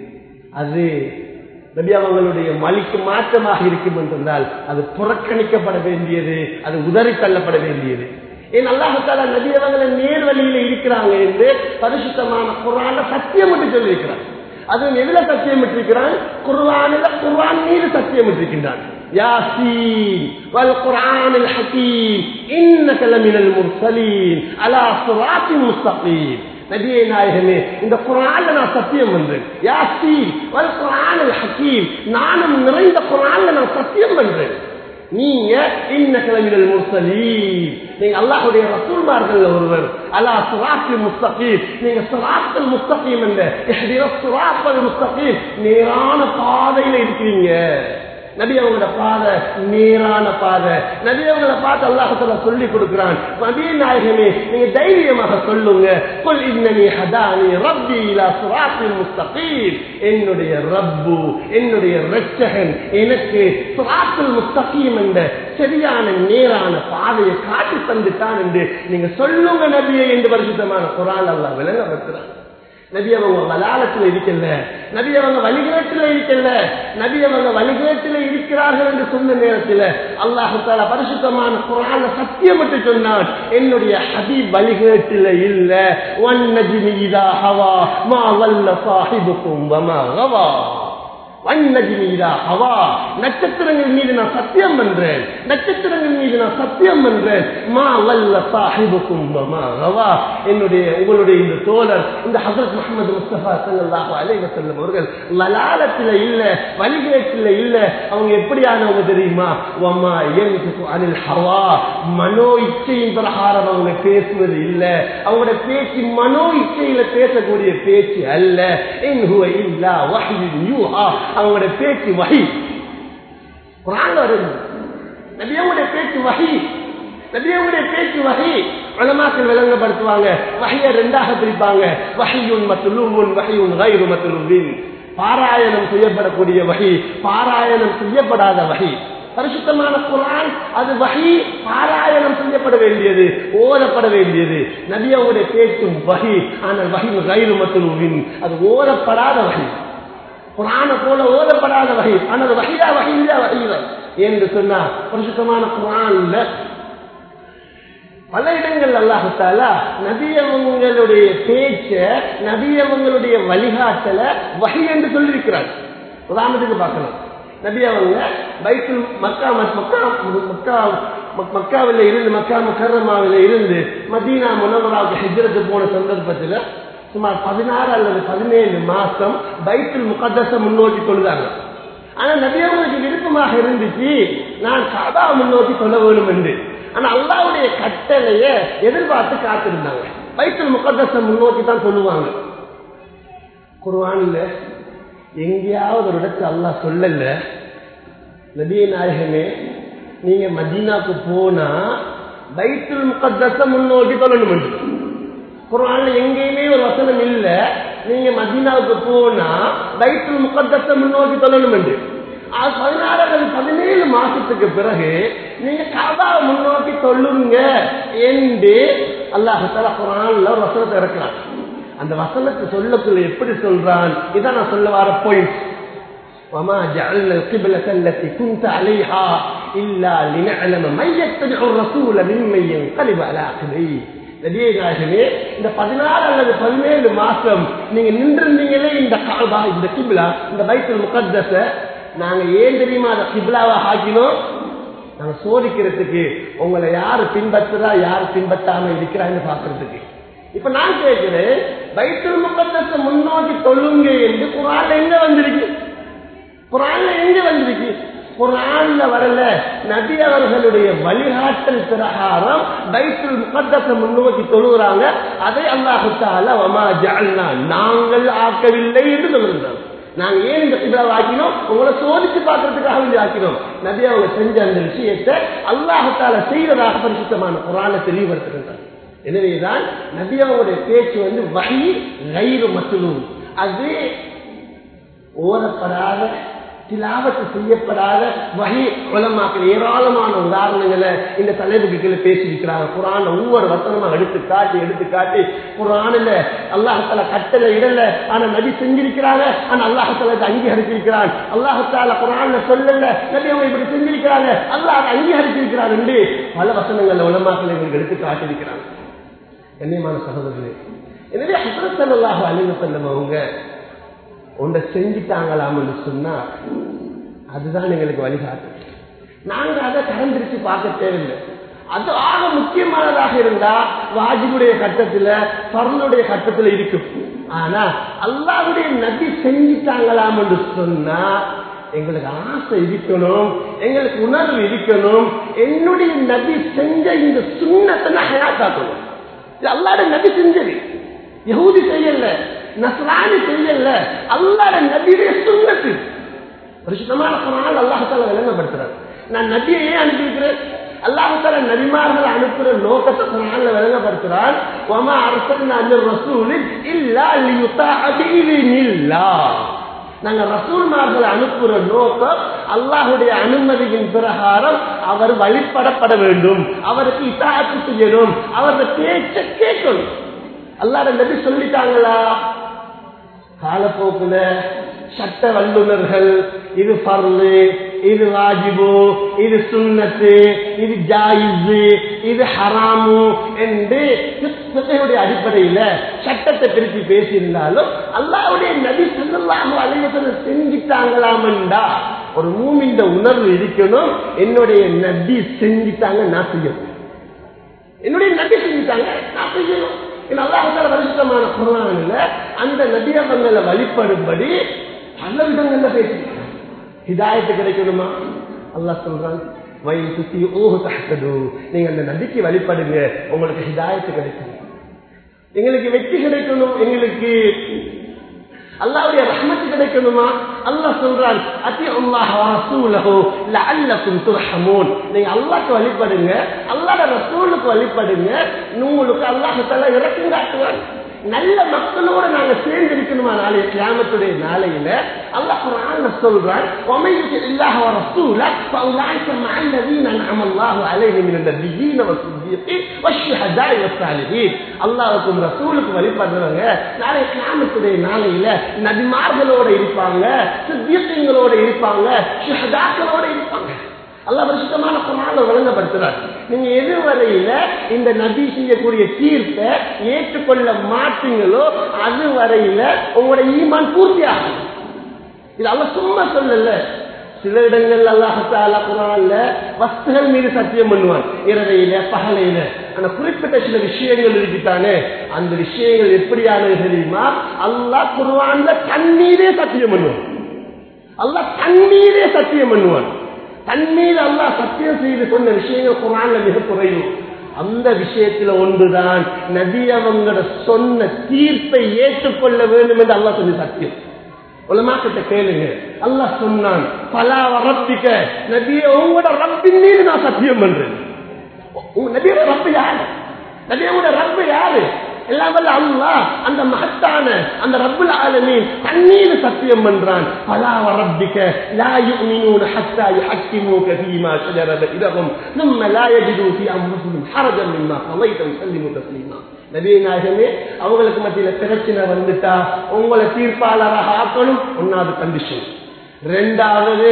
அது நபி அவங்களுடைய மலிக்கு மாற்றமாக இருக்கும் என்றால் அது புறக்கணிக்கப்பட வேண்டியது அது உதறி தள்ளப்பட வேண்டியது ஏன் அல்லாஹால நபி அவங்களை நேர் வழியில இருக்கிறாங்க என்று பரிசுத்தமான குரான சத்தியம் மட்டும் சொல்லியிருக்கிறார் அதுவும் எதுல சத்தியம் விட்டிருக்கிறான் குர்வானில குர்வான் மீது சத்தியம் விட்டிருக்கின்றான் ياسين والقرآن الحكيم إنك لمن المرسلين على صراط مستقيم நபியே நாயகமே இந்த குரான்ல நான் சத்தியம் பண்றேன் யாசீன் வல் குரான் ஹக்கீம் நானும் நிறைந்த குரான்ல நான் சத்தியம் பண்றேன் நீங்க இன்ன கிளம்பினல் முர்சலீன் நீங்க அல்லாஹுடைய ரசூல்மார்கள் ஒருவர் அலா சுராத்தி முஸ்தகீம் நீங்க சுராத்தல் முஸ்தகீம் என்ற சுராத்தல் முஸ்தகீம் நேரான பாதையில இருக்கிறீங்க நபி அவங்களோட பாதை நேரான பாதை நபி அவங்கள பார்த்து அல்லாஹத்துல சொல்லி கொடுக்கிறான் நபி நாயகமே நீங்க தைரியமாக சொல்லுங்க கொல் இன்னனி ஹதானி ரப்பி இலா சுராத்தின் முஸ்தகீம் என்னுடைய ரப்பு என்னுடைய ரட்சகன் எனக்கு சுராத்துல் முஸ்தகீம் என்ற சரியான நேரான பாதையை காட்டி தந்துட்டான் என்று நீங்க சொல்லுங்க நபியை என்று பரிசுத்தமான குரான் அல்லாஹ் விளங்கப்படுத்துறான் நபி அவங்க வலாலத்தில் இருக்கல நபி அவங்க வழிகேட்டில் இருக்கல நபி அவங்க வழிகேட்டில் இருக்கிறார்கள் என்று சொன்ன நேரத்தில் அல்லாஹு தாலா பரிசுத்தமான குரான சத்தியம் மட்டும் சொன்னான் என்னுடைய ஹபீப் வழிகேட்டில் இல்ல ஒன் நஜிமி இதா ஹவா மா வல்ல சாஹிபுக்கும் வமா ஹவா வண்ணஜிமீதா ஹவா நட்சத்திரங்கள் மீது நான் சத்தியம் பண்றேன் நட்சத்திரங்கள் மீது நான் சத்தியம் பண்றேன் மா வல்ல சாஹிபுக்கும் மா ஹவா என்னுடைய உங்களுடைய இந்த தோழர் இந்த ஹசரத் முகமது முஸ்தபா சல்லாஹு அலைஹி வஸல்லம் அவர்கள் லலாலத்துல இல்ல வழிகேட்டில் இல்ல அவங்க எப்படியானவங்க தெரியுமா வமா யன்ஃபிகு அனில் ஹவா மனோ இச்சையின் பிரகாரம் அவங்க பேசுவது இல்ல அவங்களோட பேச்சு மனோ இச்சையில பேசக்கூடிய பேச்சு அல்ல இன் ஹுவ இல்லா வஹ்யுன் யூஹா அவங்களோட பேச்சு வகை குரான் வருது நபியவுடைய பேச்சு வகை நபியவுடைய பேச்சு வகை வளமாக்கள் விளங்கப்படுத்துவாங்க வகையை ரெண்டாக பிரிப்பாங்க வகையுன் மத்துலூன் வகையுன் கைரு மத்துலுவின் பாராயணம் செய்யப்படக்கூடிய வகை பாராயணம் செய்யப்படாத வகை பரிசுத்தமான குரான் அது வகை பாராயணம் செய்யப்பட வேண்டியது ஓதப்பட வேண்டியது நபியாவுடைய பேச்சும் வகை ஆனால் வகை கைரு மத்துலுவின் அது ஓதப்படாத வகை குரான போல ஓதப்படாத வகை ஆனால் வகையா வகையில வகையில என்று சொன்னா பரிசுத்தமான குரான்ல பல இடங்கள் அல்லாஹால நபியவங்களுடைய பேச்ச நபியவங்களுடைய வழிகாட்டல வகை என்று சொல்லியிருக்கிறார் உதாரணத்துக்கு பார்க்கலாம் நபி அவங்க பைத்துல் மக்கா மக்கா மக்கா மக்காவில் இருந்து மக்கா முக்கரமாவில் இருந்து மதீனா முனவராவுக்கு ஹிஜ்ரத்து போன சந்தர்ப்பத்தில் சுமார் பதினாறு அல்லது பதினேழு மாசம் பைத்துல் முகத்தச முன்னோக்கி கொள்ளுதாங்க ஆனா நபியவங்களுக்கு விருப்பமாக இருந்துச்சு நான் காபா முன்னோக்கி சொல்ல வேண்டும் என்று ஆனா அல்லாவுடைய கட்டளைய எதிர்பார்த்து காத்திருந்தாங்க பைத்துல் முகத்தச முன்னோக்கி தான் சொல்லுவாங்க குர்வான்ல எங்கேயாவது ஒரு இடத்துல அல்லாஹ் சொல்லல நபிய நாயகமே நீங்க மதீனாக்கு போனா பைத்துல் முகத்தச முன்னோக்கி சொல்லணும் என்று குரான்ல எங்கேயுமே ஒரு வசனம் இல்ல நீங்க மதீனாவுக்கு போனா பைத்துல் முகத்தச முன்னோக்கி சொல்லணும் என்று பதினாறு பதினேழு மாசத்துக்கு பிறகு நீங்க காபா முன்னோக்கி சொல்லுங்க என்று அல்லாஹால குரான்ல ஒரு வசனத்தை இறக்கலாம் அந்த வசனத்தை சொல்லக்குள்ள எப்படி சொல்றான் இதான் நான் சொல்ல வர பாயிண்ட் وما جعلنا القبلة التي كنت عليها إلا لنعلم من يتبع الرسول ممن ينقلب على عقبيه நபியநாயகமே இந்த பதினாறு அல்லது பதினேழு மாசம் நீங்க நின்றிருந்தீங்களே இந்த காபா இந்த கிப்லா இந்த பைத்துல் முகத்தஸ நாங்க ஏன் தெரியுமா அதை கிப்லாவா ஆக்கினோம் நாங்க சோதிக்கிறதுக்கு உங்களை யாரு பின்பற்றுறா யாரு பின்பற்றாம இருக்கிறான்னு பாக்குறதுக்கு இப்ப நான் கேட்கிறேன் பைத்துல் முகத்தஸ முன்னோக்கி தொல்லுங்க என்று குரான் எங்க வந்திருக்கு குரான்ல எங்க வந்திருக்கு குரான்ல வரல நபி அவர்களுடைய வழிகாட்டல் பிரகாரம் பைத்துல் முகத்தச முன்னோக்கி தொழுகிறாங்க அதை அல்லாஹுத்தால வமா ஜால்னா நாங்கள் ஆக்கவில்லை என்று சொல்லுகிறாங்க நாங்க ஏன் இந்த கிபிலாவை ஆக்கினோம் உங்களை சோதிச்சு பார்க்கறதுக்காக வேண்டி ஆக்கினோம் நபி அவங்க செஞ்ச அந்த விஷயத்தை அல்லாஹுத்தால செய்வதாக பரிசுத்தமான குரானை தெளிவுபடுத்துகின்றார் எனவேதான் நபி அவங்களுடைய பேச்சு வந்து வகை ரயிறு மட்டும் அது ஓதப்படாத திலாவத்து செய்யப்படாத வகை உலமாக்கள் ஏராளமான உதாரணங்களை இந்த தலைவுக்கு கீழே பேசியிருக்கிறாங்க குரான் ஒவ்வொரு வசனமா எடுத்து காட்டி எடுத்து காட்டி குரானில் அல்லாஹால கட்டளை இடல ஆனா நபி செஞ்சிருக்கிறாங்க ஆனா அல்லாஹால அதை அங்கீகரிச்சிருக்கிறான் அல்லாஹால குரான்ல சொல்லல நபி அவங்க இப்படி செஞ்சிருக்கிறாங்க அல்லாஹ் அதை அங்கீகரிச்சிருக்கிறார் என்று பல வசனங்கள் உலமாக்கள் எங்களுக்கு எடுத்து காட்டியிருக்கிறாங்க கண்ணியமான சகோதரர்களே எனவே ஹசரத் சல்லாஹு அலிவ செல்லம் அவங்க ஒன்றை செஞ்சுட்டாங்களாம்னு சொன்னா அதுதான் எங்களுக்கு வழிகாட்டு நாங்க அதை கலந்திருச்சு பார்க்க தேவையில்லை அது ஆக முக்கியமானதாக இருந்தா வாஜிபுடைய கட்டத்துல பரனுடைய கட்டத்துல இருக்கும் ஆனா அல்லாவுடைய நபி செஞ்சிட்டாங்களாம் என்று சொன்னா எங்களுக்கு ஆசை இருக்கணும் எங்களுக்கு உணர்வு இருக்கணும் என்னுடைய நபி செஞ்ச இந்த சுண்ணத்தை நான் ஹயாத்தாக்கணும் இது அல்லாட நபி செஞ்சது யகுதி செய்யல நஸ்ரானி செய்யல அல்லாட நபியுடைய சுண்ணத்து பரிசுத்தமான குரான் அல்லாஹால விளங்கப்படுத்துறாரு நான் நபியை ஏன் அனுப்பியிருக்கிறேன் அல்லாஹால நபிமார்கள் அனுப்புற நோக்கத்தை குரான்ல விளங்கப்படுத்துறான் ஒமா அரசன் அந்த ரசூலில் இல்லா இல்லா நாங்க ரசூல்மார்களை அனுப்புற நோக்கம் அல்லாஹுடைய அனுமதியின் பிரகாரம் அவர் வழிபடப்பட வேண்டும் அவருக்கு இத்தாத்து செய்யணும் அவரது பேச்ச கேட்கணும் அல்லாட நபி சொல்லிட்டாங்களா காலப்போக்குல சட்ட வல்லுநர்கள் இது பர்லு இது வாஜிபு இது சுண்ணத்து இது ஜாயிசு இது ஹராமு என்று அடிப்படையில சட்டத்தை பிரித்து பேசியிருந்தாலும் அல்லாவுடைய நபி சொல்லலாம் அலைவசன செஞ்சிட்டாங்களாமண்டா ஒரு மூமிந்த உணர்வு இருக்கணும் என்னுடைய நபி செஞ்சிட்டாங்க நான் செய்யணும் என்னுடைய நபி செஞ்சிட்டாங்க நான் செய்யணும் அல்லாஹால பரிசுத்தமான குரானில் அந்த நபியவங்களை வழிபடும்படி பல விதங்கள்ல பேசியிருக்காங்க ஹிதாயத்து கிடைக்கணுமா அல்லாஹ் சொல்றான் வயல் சுத்தி ஓஹு தகது நீங்க அந்த நபிக்கு வழிபடுங்க உங்களுக்கு ஹிதாயத்து கிடைக்கும் எங்களுக்கு வெற்றி கிடைக்கணும் எங்களுக்கு அல்லாவுடைய ரஹ்மத்து கிடைக்கணுமா அல்லாஹ் சொல்றான் அத்தி அல்லாஹ் ரசூலஹு லஅல்லக்கும் துர்ஹமூன் நீங்க அல்லாஹ்க்கு வழிபடுங்க அல்லாஹ்ட ரசூலுக்கு வழிபடுங்க உங்களுக்கு அல்லாஹ் தஆலா இறக்கம் காட்டுவான் நல்ல மக்களோட நாங்க சேர்ந்து இருக்கணுமா நாளைய கியாமத்துடைய நாளையில அல்லாஹ் குர்ஆன்ல சொல்றான் وَمَيُّطِعِ اللَّهَ وَرَسُولَهُ فَأُولَٰئِكَ مَعَ الَّذِينَ أَنْعَمَ اللَّهُ عَلَيْهِم مِّنَ النَّبِيِّينَ وَالصِّدِّيقِينَ وَالشُّهَدَاءِ وَالصَّالِحِينَ அல்லாஹ்வுக்கும் ரசூலுக்கும் வழிபடுறவங்க நாளைய கியாமத்துடைய நாளையில நபிமார்களோட இருப்பாங்க சித்தியங்களோட இருப்பாங்க ஷுஹதாக்களோட இருப்பாங்க அல்ல பரிசுத்தமான குரான வழங்கப்படுத்துறார் நீங்க எதுவரையில இந்த நபி செய்யக்கூடிய தீர்ப்பை ஏற்றுக்கொள்ள மாட்டீங்களோ அது வரையில உங்களோட ஈமான் பூர்த்தி ஆகும் இது அல்ல சும்மா சொல்லல சில இடங்கள்ல அல்லாஹால குரான்ல வஸ்துகள் மீது சத்தியம் பண்ணுவான் இரவையில பகலையில ஆனா குறிப்பிட்ட சில விஷயங்கள் இருக்குத்தானே அந்த விஷயங்கள் எப்படியானது தெரியுமா அல்லாஹ் குர்ஆன்ல தண்ணீரே சத்தியம் பண்ணுவான் அல்லாஹ் தண்ணீரே சத்தியம் பண்ணுவான் தண்ணீர் அல்லாஹ் சத்தியம் செய்து சொன்ன விஷயங்கள் குரான்ல மிக குறைவு அந்த விஷயத்துல ஒன்றுதான் நபி அவங்களோட சொன்ன தீர்ப்பை ஏற்றுக்கொள்ள வேண்டும் என்று அல்லாஹ் சொல்லி சத்தியம் உலமாக்கிட்ட கேளுங்க அல்லாஹ் சொன்னான் பலா ரப்பிக்க நபிய உங்களோட ரப்பின் மீது நான் சத்தியம் பண்றேன் உங்க நபியோட ரப்பு யாரு நபியோட ரப்பு யாரு எல்லாம் வல்ல அல்லாஹ் அந்த மகத்தான அந்த ரப்புல் ஆலமீன் தண்ணீர் சத்தியம் பண்றான் பலா ரப்பிக்க லா யுமினூன ஹத்தா யுஹக்கிமூக ஃபீமா ஷஜர பைனஹும் ثم لا يجدوا في انفسهم حرجا مما قضيت ويسلموا تسليما நபிய நாயகமே அவங்களுக்கு மத்தியில பிரச்சனை வந்துட்டா உங்களை தீர்ப்பாளராக ஆக்கணும் ஒன்னாவது கண்டிஷன் ரெண்டாவது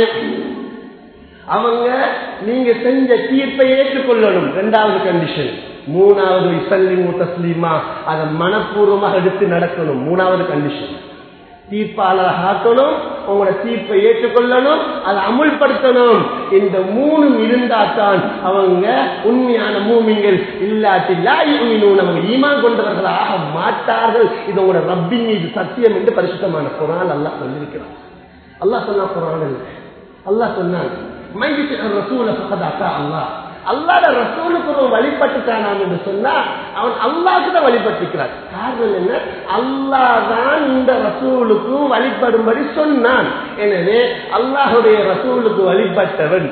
அவங்க நீங்க செஞ்ச தீர்ப்பை ஏற்றுக்கொள்ளணும் ரெண்டாவது கண்டிஷன் மூணாவது இசல்லிமு தஸ்லீமா அதை மனப்பூர்வமாக எடுத்து நடக்கணும் மூணாவது கண்டிஷன் தீர்ப்பாளராக ஆக்கணும் உங்களோட தீர்ப்பை ஏற்றுக்கொள்ளணும் அதை அமுல்படுத்தணும் இந்த மூணும் இருந்தால்தான் அவங்க உண்மையான மூமிங்கள் இல்லாட்டி லாயுமினும் நம்ம ஈமான் கொண்டவர்களாக மாட்டார்கள் இது உங்களோட ரப்பின் மீது சத்தியம் என்று பரிசுத்தமான குரான் அல்லாஹ் சொல்லியிருக்கிறான் அல்லாஹ் சொன்னா குரான் இல்லை அல்லாஹ் சொன்னான் ரசூல பக்கதாக்கா அல்லாஹ் அல்லாத ரசூலுக்கு ஒரு வழிபட்டுட்டானாம் என்று சொன்னா அவன் அல்லாஹ்க்கு தான் வழிபட்டிருக்கிறான் காரணம் என்ன அல்லாஹ் தான் இந்த ரசூலுக்கு வழிபடும்படி சொன்னான் எனவே அல்லாஹுடைய ரசூலுக்கு வழிபட்டவன்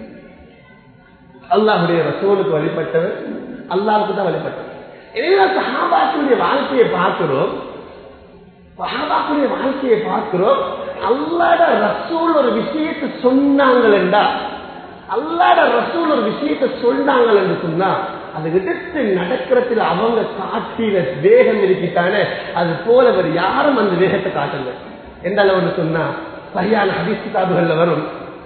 அல்லாஹுடைய ரசூலுக்கு வழிபட்டவன் அல்லாஹுக்கு தான் வழிபட்டவன் எனவே சஹாபாக்களுடைய வாழ்க்கையை பார்க்கிறோம் சஹாபாக்களுடைய வாழ்க்கையை பார்க்கிறோம் அல்லாட ரசூல் ஒரு விஷயத்தை சொன்னாங்களா அல்லாட ரசூல் ஒரு விஷயத்தை சொன்னாங்க என்று சொன்னா அதை எடுத்து நடக்கிறதுல அவங்க காட்டின வேகம் இருக்கிட்டானே அது போல வேறு யாரும் அந்த வேகத்தை காட்டல எந்த அளவுன்னு சொன்னா சரியான ஹதீஸ் கிதாபுகள்ல வரும்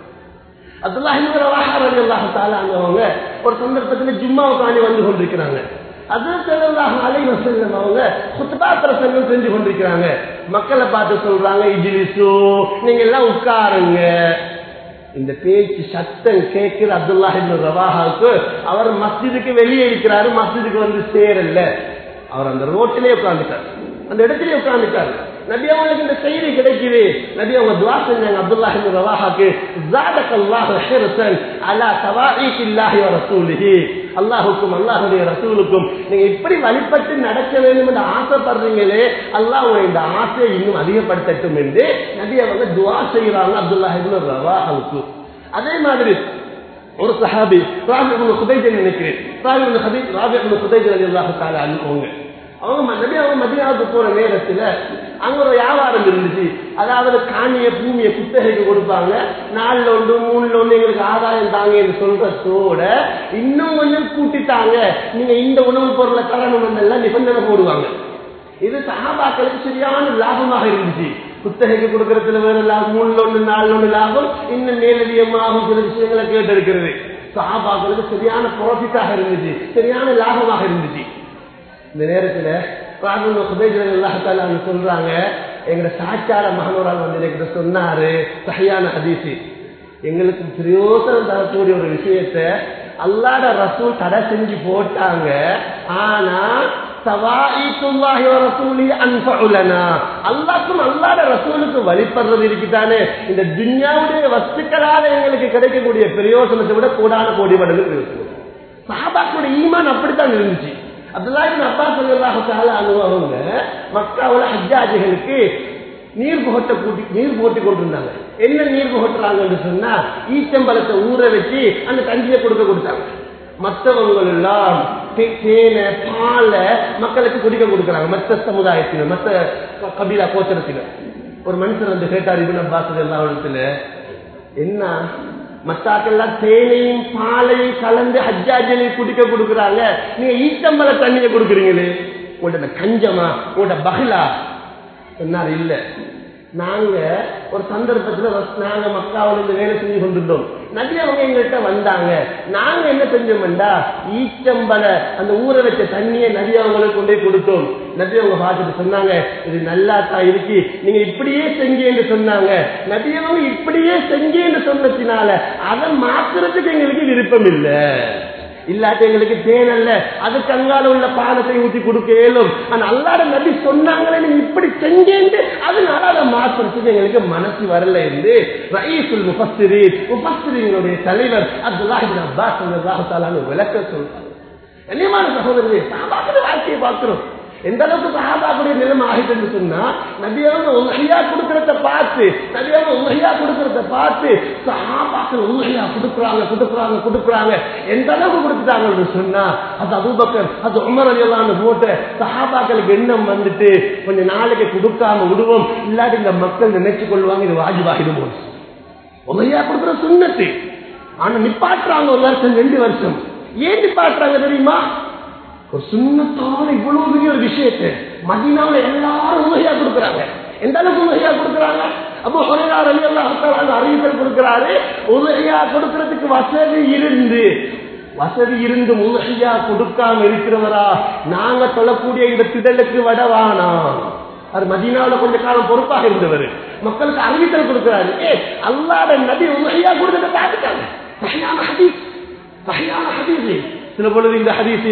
அல்லாஹாலவங்க ஒரு சந்தர்ப்பத்தில் ஜும்மாவுக்காண்டி வந்து கொண்டிருக்கிறாங்க அது செல்லாக அலைவ செல்லும் அவங்க குத்துபா பிரசங்கம் செஞ்சு கொண்டிருக்கிறாங்க மக்களை பார்த்து சொல்றாங்க இஜிலிசு நீங்க எல்லாம் உட்காருங்க இந்த பேச்சு சத்தம் கேட்கிற அப்துல்லாஹின் ரவாஹாவுக்கு அவர் மஸ்ஜிதுக்கு வெளியே இருக்கிறாரு மஸ்ஜிதுக்கு வந்து சேரல அவர் அந்த ரோட்டிலே உட்காந்துட்டார் அந்த இடத்திலே உட்காந்துட்டார் நபி அவங்களுக்கு இந்த செய்தி கிடைக்குது நபி அவங்க துவா செஞ்சாங்க அப்துல்லாஹின் ரவாஹாக்கு ஜாதக் அல்லாஹ் ஹிர்சன் அலா தவாஇல்லாஹி வ ரசூலிஹி அல்லாஹுக்கும் அல்லாஹுடைய ரசூலுக்கும் நீங்க இப்படி வழிபட்டு நடக்க வேண்டும் என்று ஆசைப்படுறீங்களே அல்லாஹ் இந்த ஆசையை இன்னும் அதிகப்படுத்தட்டும் என்று நபி அவங்க துவா செய்யறாங்க அப்துல்லாஹின் ரவாஹாவுக்கு அதே மாதிரி ஒரு சஹாபி ராபிபுல் குதைஜன் நினைக்கிறேன் ராபிபுல் ஹபீப் ராபிபுல் குதைஜன் அல்லாஹு தாலா அவங்க அவங்க நபி அவங்க மதியாவுக்கு போற நேரத்துல அங்க ஒரு வியாபாரம் இருந்துச்சு அதாவது காணிய பூமியை குத்தகைக்கு கொடுப்பாங்க நாலுல ஒன்று மூணுல ஒன்று எங்களுக்கு ஆதாயம் தாங்க என்று சொல்றதோட இன்னும் கொஞ்சம் கூட்டிட்டாங்க நீங்க இந்த உணவுப் பொருளை தரணும் எல்லாம் நிபந்தனை போடுவாங்க இது சகாபாக்களுக்கு சரியான லாபமாக இருந்துச்சு குத்தகைக்கு கொடுக்கறதுல வேற லாபம் மூணுல ஒன்று நாலுல ஒன்று லாபம் இன்னும் மேலதிகமாகும் சில விஷயங்களை கேட்டு இருக்கிறது சகாபாக்களுக்கு சரியான ப்ராஃபிட்டாக இருந்துச்சு சரியான லாபமாக இருந்துச்சு இந்த நேரத்துல அவங்க சொல்றாங்க எங்க சாட்சார மகனோரால் வந்து என்கிட்ட சொன்னாரு சகையான அதிசி எங்களுக்கு பிரயோசனம் தரக்கூடிய ஒரு விஷயத்த அல்லாட ரசூல் தடை செஞ்சு போட்டாங்க ஆனா அல்லாக்கும் அல்லாட ரசூலுக்கு வழிபடுறது இருக்குதானே இந்த துன்யாவுடைய வஸ்துக்களால எங்களுக்கு கிடைக்கக்கூடிய பிரயோசனத்தை விட கூடான கோடி மடங்கு பிரயோசனம் சஹாபாக்களுடைய ஈமான் அப்படித்தான் இருந்துச்சு அப்துல்லாஹின் அப்பா சொல்லலாக அவங்க மக்காவோட ஹஜ்ஜாஜிகளுக்கு நீர் புகட்ட கூட்டி நீர் போட்டி கொண்டிருந்தாங்க என்ன நீர் புகட்டுறாங்கன்னு சொன்னா ஈச்சம்பழத்தை ஊற வச்சு அந்த கஞ்சியை கொடுக்க கொடுத்தாங்க மற்றவங்க எல்லாம் தேனை பாலை மக்களுக்கு குடிக்க கொடுக்குறாங்க மற்ற சமுதாயத்தினர் மற்ற கபீலா கோச்சரத்தினர் ஒரு மனுஷன் வந்து கேட்டார் இவன் அப்பாஸ் எல்லா இடத்துல என்ன மத்தாக்கெல்லாம் தேனையும் பாலையும் கலந்து ஹஜ்ஜாஜலை குடிக்க கொடுக்குறாங்க நீங்க ஈச்சம்பழ தண்ணியை கொடுக்குறீங்களே உங்களோட கஞ்சமா உங்களோட பகலா சொன்னார் இல்ல நாங்க ஒரு சந்தர்ப்பத்துல வஸ்- நாங்க மக்காவில் இருந்து வேலை செஞ்சு கொண்டிருந்தோம் நபி அவங்க எங்கள்கிட்ட வந்தாங்க நாங்க என்ன செஞ்சோம்டா ஈச்சம்பல அந்த ஊற வச்ச தண்ணியை நபி அவங்களுக்கு கொண்டே கொடுத்தோம் நபி அவங்க பார்த்துட்டு சொன்னாங்க இது நல்லா தான் இருக்கு நீங்க இப்படியே செஞ்சேன்னு சொன்னாங்க நபி அவங்க இப்படியே செஞ்சேன்னு சொன்னதுனால அதை மாத்துறதுக்கு எங்களுக்கு விருப்பம் இல்லை இல்லாட்டி எங்களுக்கு தேனல்ல அதுக்கு அங்கால உள்ள பாலத்தை ஊத்தி கொடுக்க இயலும் ஆனா அல்லாட நபி சொன்னாங்களே நீங்க இப்படி செஞ்சேன்னு அதனால அதை மாற்றுறதுக்கு எங்களுக்கு மனசு வரல என்று ரயீசுல் முஃபஸ்ஸிரீன் முஃபஸ்ஸிரீன்களுடைய தலைவர் அப்துல்லாஹ் இப்னு அப்பாஸ் ரலியல்லாஹு தஆலா விளக்க சொல்றாங்க கண்ணியமான சகோதரர்களே சாபாக்கள் வாழ்க்கையை பார்க்கிறோம் எந்த அளவுக்கு சஹாபாக்குடைய நிலைமை ஆகிட்டு சொன்னா நபியாவும் உலகையா கொடுக்கறத பார்த்து நபியாவும் உலகையா கொடுக்கறத பார்த்து சஹாபாக்கள் உலகையா கொடுக்குறாங்க கொடுக்குறாங்க கொடுக்குறாங்க எந்த அளவுக்கு கொடுத்துட்டாங்கன்னு சொன்னா அது அபூபக்கர் அது உமர் அலியல்லான்னு போட்டு சஹாபாக்களுக்கு எண்ணம் வந்துட்டு கொஞ்ச நாளைக்கு கொடுக்காம விடுவோம் இல்லாட்டி இந்த மக்கள் நினைச்சு கொள்வாங்க இது வாஜிபாகிடுமோ உலகையா கொடுக்குற சுண்ணத்து ஆனா நிப்பாட்டுறாங்க ஒரு வருஷம் ரெண்டு வருஷம் ஏன் நிப்பாட்டுறாங்க தெரியுமா ஒரு சுண்ணத்தான இவ்வளவு பெரிய ஒரு விஷயத்தை மதினாவில் எல்லாரும் உதவியா கொடுக்குறாங்க எந்த அளவுக்கு உதவியா கொடுக்குறாங்க அப்போ ஒரேயார் அலி அல்லாஹ் அறிவித்தல் கொடுக்கிறாரு உதவியா கொடுக்கறதுக்கு வசதி இருந்து வசதி இருந்து உதவியா கொடுக்காம இருக்கிறவரா நாங்க சொல்லக்கூடிய இந்த திடலுக்கு வடவானா அது மதீனாவுல கொஞ்ச காலம் பொறுப்பாக இருந்தவர் மக்களுக்கு அறிவித்தல் கொடுக்கிறாரு ஏ அல்லாட நபி உதவியா கொடுத்ததை பார்த்துட்டாங்க சஹியான ஹதீஸ் சஹியான ஹதீஸ் சில பொழுது இந்த ஹதீஸ்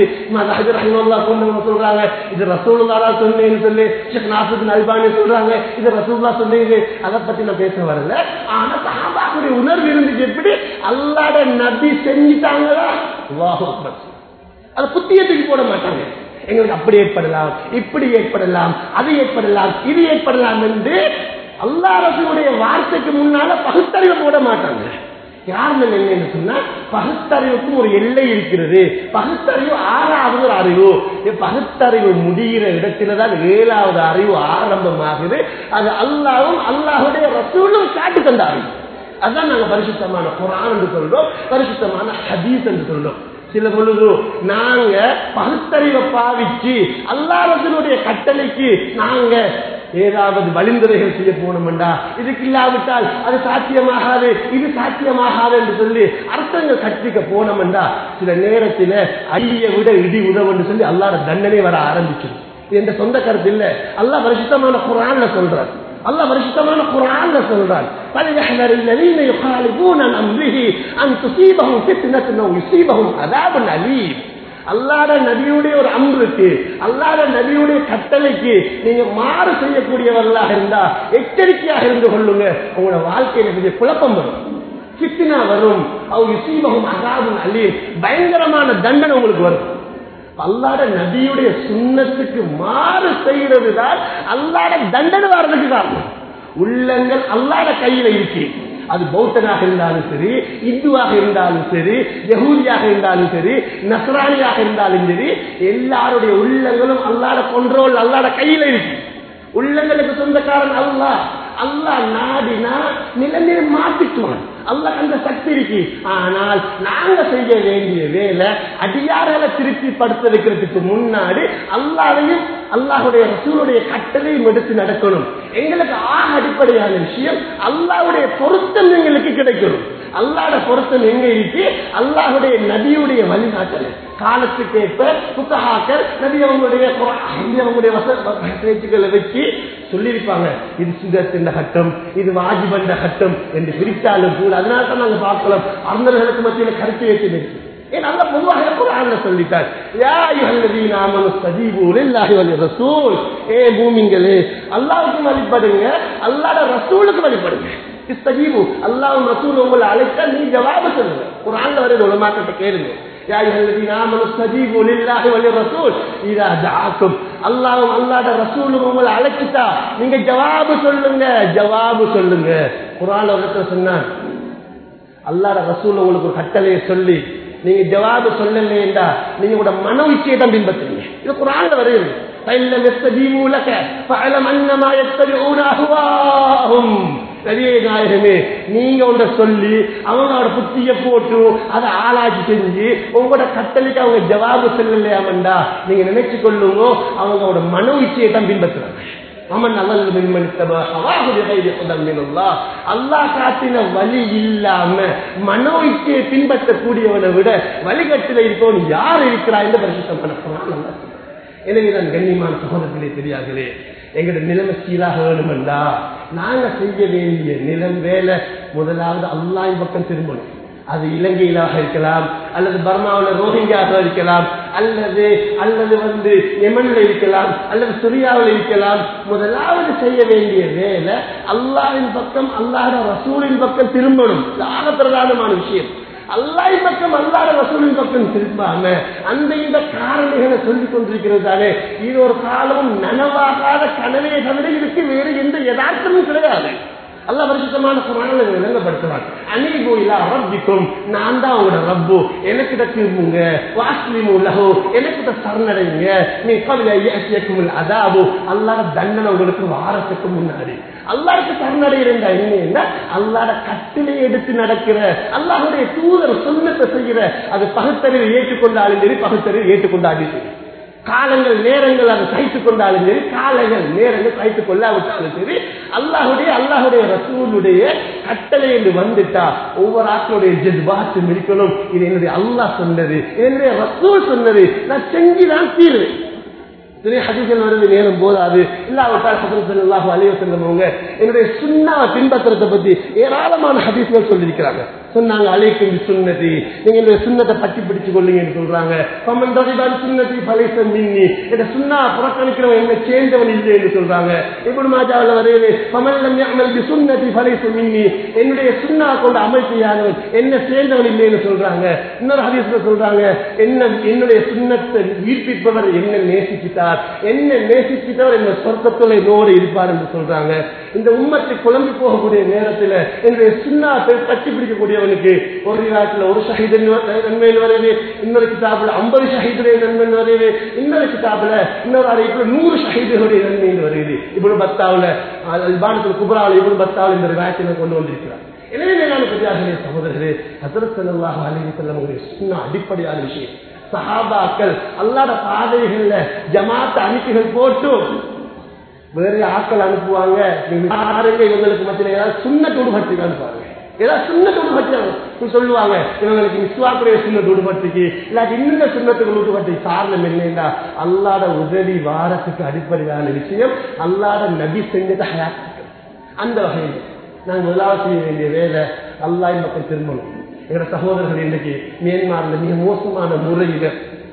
சொன்னவங்க சொல்றாங்க இது ரசூலுல்லாரா சொன்னேன்னு சொல்லி ஷேக் நாசுத்தின் அல்பானி சொல்றாங்க இது ரசூல்லா சொன்னீங்க அதை பத்தி நான் பேச வரல ஆனா சஹாபாக்குடைய உணர்வு இருந்துச்சு எப்படி அல்லாட நபி செஞ்சுட்டாங்களா அல்லாஹு அக்பர் அதை புத்திய தூக்கி போட மாட்டாங்க எங்களுக்கு அப்படி ஏற்படலாம் இப்படி ஏற்படலாம் அது ஏற்படலாம் இது ஏற்படலாம் என்று அல்லா ரசூலுடைய வார்த்தைக்கு முன்னால பகுத்தறிவு போட மாட்டாங்க காரணம் என்னன்னு சொன்னா பகுத்தறிவுக்கும் ஒரு எல்லை இருக்கிறது பகுத்தறிவு ஆறாவது ஒரு அறிவு இந்த பகுத்தறிவு முடிகிற இடத்துலதான் ஏழாவது அறிவு ஆரம்பமாகுது அது அல்லாவும் அல்லாஹுடைய ரசூலும் காட்டு தந்த அறிவு அதான் நாங்க பரிசுத்தமான குரான் என்று சொல்றோம் பரிசுத்தமான ஹதீஸ் என்று சொல்றோம் சில பொழுது நாங்க பகுத்தறிவை பாவிச்சு அல்லாரசனுடைய கட்டளைக்கு நாங்க ஏதாவது வழிந்துரைகள் செய்ய போனோம்டா இதுக்கு இல்லாவிட்டால் அது சாத்தியமாகாது இது சாத்தியமாகாது என்று சொல்லி அர்த்தங்கள் கற்பிக்க போனோம்டா சில நேரத்தில் அடியை விட இடி உதவுன்னு சொல்லி அல்லாட தண்டனை வர ஆரம்பிச்சிடும் இது என்ற சொந்த கருத்து இல்ல அல்லாஹ் பரிசுத்தமான குரான்ல சொல்றார் அல்லாஹ் பரிசுத்தமான குரான்ல சொல்றான் فليحذر الذين يخالفون عن امره ان تصيبهم فتنه او يصيبهم عذاب اليم அல்லாட நபியுடைய ஒரு அம்புக்கு அல்லாட நபியுடைய கட்டளைக்கு நீங்க மாறு செய்யக்கூடியவர்களாக இருந்தா எச்சரிக்கையாக இருந்து கொள்ளுங்க உங்களோட வாழ்க்கையில பெரிய குழப்பம் வரும் சித்தினா வரும் அவங்க இசீபகம் அகாவும் அள்ளி பயங்கரமான தண்டனை உங்களுக்கு வரும் அல்லாட நபியுடைய சுண்ணத்துக்கு மாறு செய்கிறது தான் அல்லாட தண்டனை வர்றதுக்கு காரணம் உள்ளங்கள் அல்லாட கையில இருக்கு அது பௌத்தனாக இருந்தாலும் சரி இந்துவாக இருந்தாலும் சரி யகூதியாக இருந்தாலும் சரி நசராணியாக இருந்தாலும் சரி எல்லாருடைய உள்ளங்களும் அல்லாட கொண்ட்ரோல் அல்லாட கையில இருக்கு உள்ளங்களுக்கு சொந்தக்காரன் அல்லா அல்லா நாடினா நிலைமையை மாத்திக்குவான் அல்லாஹ் அந்த சக்தி இருக்கு ஆனால் நாங்க செய்ய வேண்டிய வேலை அடியாரால திருப்தி படுத்த வைக்கிறதுக்கு முன்னாடி அல்லாவையும் அல்லாஹுடைய ரசூலுடைய கட்டளையும் எடுத்து நடக்கணும் எங்களுக்கு ஆக அடிப்படையான விஷயம் அல்லாஹுடைய பொருத்தம் எங்களுக்கு கிடைக்கணும் அல்லாட பொருத்தம் எங்க இருக்கு அல்லாஹுடைய நபியுடைய வழிகாட்டல் காலத்துக்கு ஏற்ப புத்தகாக்கள் நபி அவங்களுடைய நபி அவங்களுடைய வச பேச்சுக்களை வச்சு சொல்லியிருப்பாங்க இது சுதத்தின் கட்டம் இது வாஜிபண்ட கட்டம் என்று பிரித்தாலும் கூட அதனால தான் நாங்க பார்க்கலாம் அறிஞர்களுக்கு மத்தியில் கருத்து ஏற்று இருக்கு ஏன் நல்ல பொதுவாக குரான்ல சொல்லிட்டார் யா யுஹல்லதீன ஆமனு ஸ்தஜீபு லில்லாஹி வலி ரசூல் ஏ பூமிங்களே அல்லாஹ்வுக்கு வழிபடுங்க அல்லாஹ்ட ரசூலுக்கு வழிபடுங்க இஸ்தஜீபு அல்லாஹ்வும் ரசூல் உங்களை அழைத்தா நீ ஜவாபு சொல்லுங்க குரான்ல வருது உலமாக்கிட்ட கேளுங்க يا أيها الذين آمنوا استجيبوا لله وللرسول إذا دعاكم அல்லாஹ்வும் அல்லாஹ்ட ரசூலும் உங்களை அழைச்சிட்டா நீங்க ஜவாபு சொல்லுங்க ஜவாபு சொல்லுங்க குரான் ஒரு சொன்னான் அல்லாட ரசூல் உங்களுக்கு ஒரு கட்டளையை சொல்லி நீங்க ஜவாபு சொல்லலையா நீங்க உங்களோட மன இச்சையை தான் பின்பற்றுறீங்க இது குரான்ல வருது فإن يستجيبوا لك فاعلم أنما يتبعون أهواءهم பெரிய நாயகமே நீங்க ஒன்ற சொல்லி அவங்களோட புத்திய போட்டு அதை ஆளாக்கி செஞ்சு உங்களோட கட்டளைக்கு அவங்க ஜவாபு சொல்லலையாமண்டா நீங்க நினைச்சு கொள்ளுங்க அவங்களோட மன இச்சையை தான் பின்பற்றுறாங்க அவன் அவள் மின்மன் அல்லாஹ் காட்டின வழி இல்லாம மனோ இச்சையை பின்பற்றக்கூடியவனை விட வழிகட்டில இருக்கவன் யார் இருக்கிறா என்று பரிசுத்தம் பண்ண எனவே நான் கண்ணியமான சகோதரர்களே தெரியாதே எங்களுடைய நிலைமை சீராக வேணுமெண்டா நாங்க செய்ய வேண்டிய நிலம் வேலை முதலாவது அல்லாஹ் பக்கம் திரும்பணும் அது இலங்கையிலாக இருக்கலாம் அல்லது பர்மாவில் ரோஹிங்கியாக இருக்கலாம் அல்லது அல்லது வந்து எமன்ல இருக்கலாம் அல்லது சிரியாவில் இருக்கலாம் முதலாவது செய்ய வேண்டிய வேலை அல்லாவின் பக்கம் அல்லாத ரசூலின் பக்கம் திரும்பணும் ஆக பிரதானமான விஷயம் அல்லாஹ் பக்கம் அல்லாத ரசூலின் பக்கம் திரும்பாம அந்த இந்த காரணிகளை சொல்லிக் கொண்டிருக்கிறது தானே இது ஒரு காலமும் நனவாகாத கனவே தவிர இதுக்கு வேறு எந்த யதார்த்தமும் கிடையாது அல்ல பரிசுத்தமான குரான விளங்கப்படுத்துவான் அனீபு இல்லா ரப்பிக்கும் நான் தான் உங்களோட ரப்பு எனக்கிட்ட திரும்புங்க வாஸ்லிமு லஹு எனக்கிட்ட சரணடைங்க நீ கவிதை ஐயக்கும் அதாபு அல்லாத தண்டனை உங்களுக்கு வாரத்துக்கு முன்னாடி அல்லாருக்கு சரணடைகிறா என்ன அல்லாட கட்டிலே எடுத்து நடக்கிற அல்லாஹுடைய தூதர் சொன்னத்தை செய்கிற அது பகுத்தறிவு ஏற்றுக்கொண்டாலும் சரி பகுத்தறிவு ஏற்றுக்கொண்டாலும் சரி காலங்கள் நேரங்கள் அதை சகித்துக் கொண்டாலும் சரி காலங்கள் நேரங்கள் சகித்துக் கொள்ளாவிட்டாலும் சரி அல்லாஹுடைய அல்லாஹுடைய ரசூலுடைய கட்டளை என்று வந்துட்டா ஒவ்வொரு ஆக்களுடைய ஜெத்பாத்து இருக்கணும் இது என்னுடைய அல்லாஹ் சொன்னது இது என்னுடைய ரசூல் சொன்னது நான் செஞ்சுதான் தீர்வேன் நிறைய ஹதீசல் வருது நேரம் போதாது இல்லாவிட்டால் சதரசல்லாஹு அலைய செல்லவங்க என்னுடைய சுண்ணா பின்பற்றத்தை பத்தி ஏராளமான ஹதீஸ்கள் சொல்லியிருக்கிறாங்க சொன்னாங்க அழைக்கும் சுண்ணதி நீங்க என்னுடைய சுண்ணத்தை பற்றி பிடிச்சு கொள்ளுங்கன்னு சொல்றாங்க பமன் தொடர்பான சுண்ணத்தி பலேசம் மின்னி இந்த சுண்ணா புறக்கணிக்கிறவன் என்ன சேர்ந்தவன் இல்லை என்று சொல்றாங்க இப்படி மாஜாவில் வருது பமல்லம் அமல்பி சுண்ணத்தி பலேசம் மின்னி என்னுடைய சுண்ணா கொண்டு அமல் செய்யாதவன் என்ன சேர்ந்தவன் இல்லைன்னு சொல்றாங்க இன்னொரு ஹதீஸ்ல சொல்றாங்க என்ன என்னுடைய சுண்ணத்தை உயிர்ப்பிப்பவர் என்ன நேசிச்சிட்டார் என்ன நேசிச்சிட்டவர் என்ன சொர்க்கத்துறை நோடு இருப்பார் என்று சொல்றாங்க இந்த உம்மத்தை குழம்பி போகக்கூடிய நேரத்தில் என்னுடைய சுண்ணாத்தை கட்டி பிடிக்கக்கூடியவனுக்கு ஒரு விழாத்தில் ஒரு ஷஹீத் நன்மையில் வருது இன்னொரு கிதாபில் ஐம்பது ஷஹீதுடைய நன்மையில் வருது இன்னொரு கிதாபில் இன்னொரு அறிவிப்பில் நூறு ஷஹீதுகளுடைய நன்மையில் வருது இப்படி பத்தாவில் அல்பானத்தில் குபராவில் இப்படி பத்தாவில் இந்த விழாத்தினை கொண்டு வந்திருக்கிறார் எனவே மேலான பெரியார்களே சகோதரர்களே ஹசரத் சல்லாஹ் அலி செல்லமுடைய சுண்ணா அடிப்படையான விஷயம் சஹாபாக்கள் அல்லாத பாதைகள்ல ஜமாத்த அமைப்புகள் போட்டு வேற ஆட்கள் அனுப்புவாங்க நீங்க பாருங்க இவங்களுக்கு மத்தியில் ஏதாவது சுண்ண தொடுபட்டு அனுப்புவாங்க ஏதாவது சுண்ண தொடுபட்டு சொல்லுவாங்க இவங்களுக்கு மிஸ்வாக்குடைய சுண்ண தொடுபட்டுக்கு இல்லாட்டி இந்த சுண்ணத்துக்கு தொடுபட்டு காரணம் என்னன்னா அல்லாத உதவி வாரத்துக்கு அடிப்படையான விஷயம் அல்லாத நபி செஞ்சதை ஹயாத்துக்கு அந்த வகையில் நாங்கள் முதலாவது செய்ய வேண்டிய வேலை அல்லாஹ் மக்கள் திரும்பணும் எங்களோட சகோதரர்கள் இன்னைக்கு மியான்மர்ல மிக மோசமான முறையில்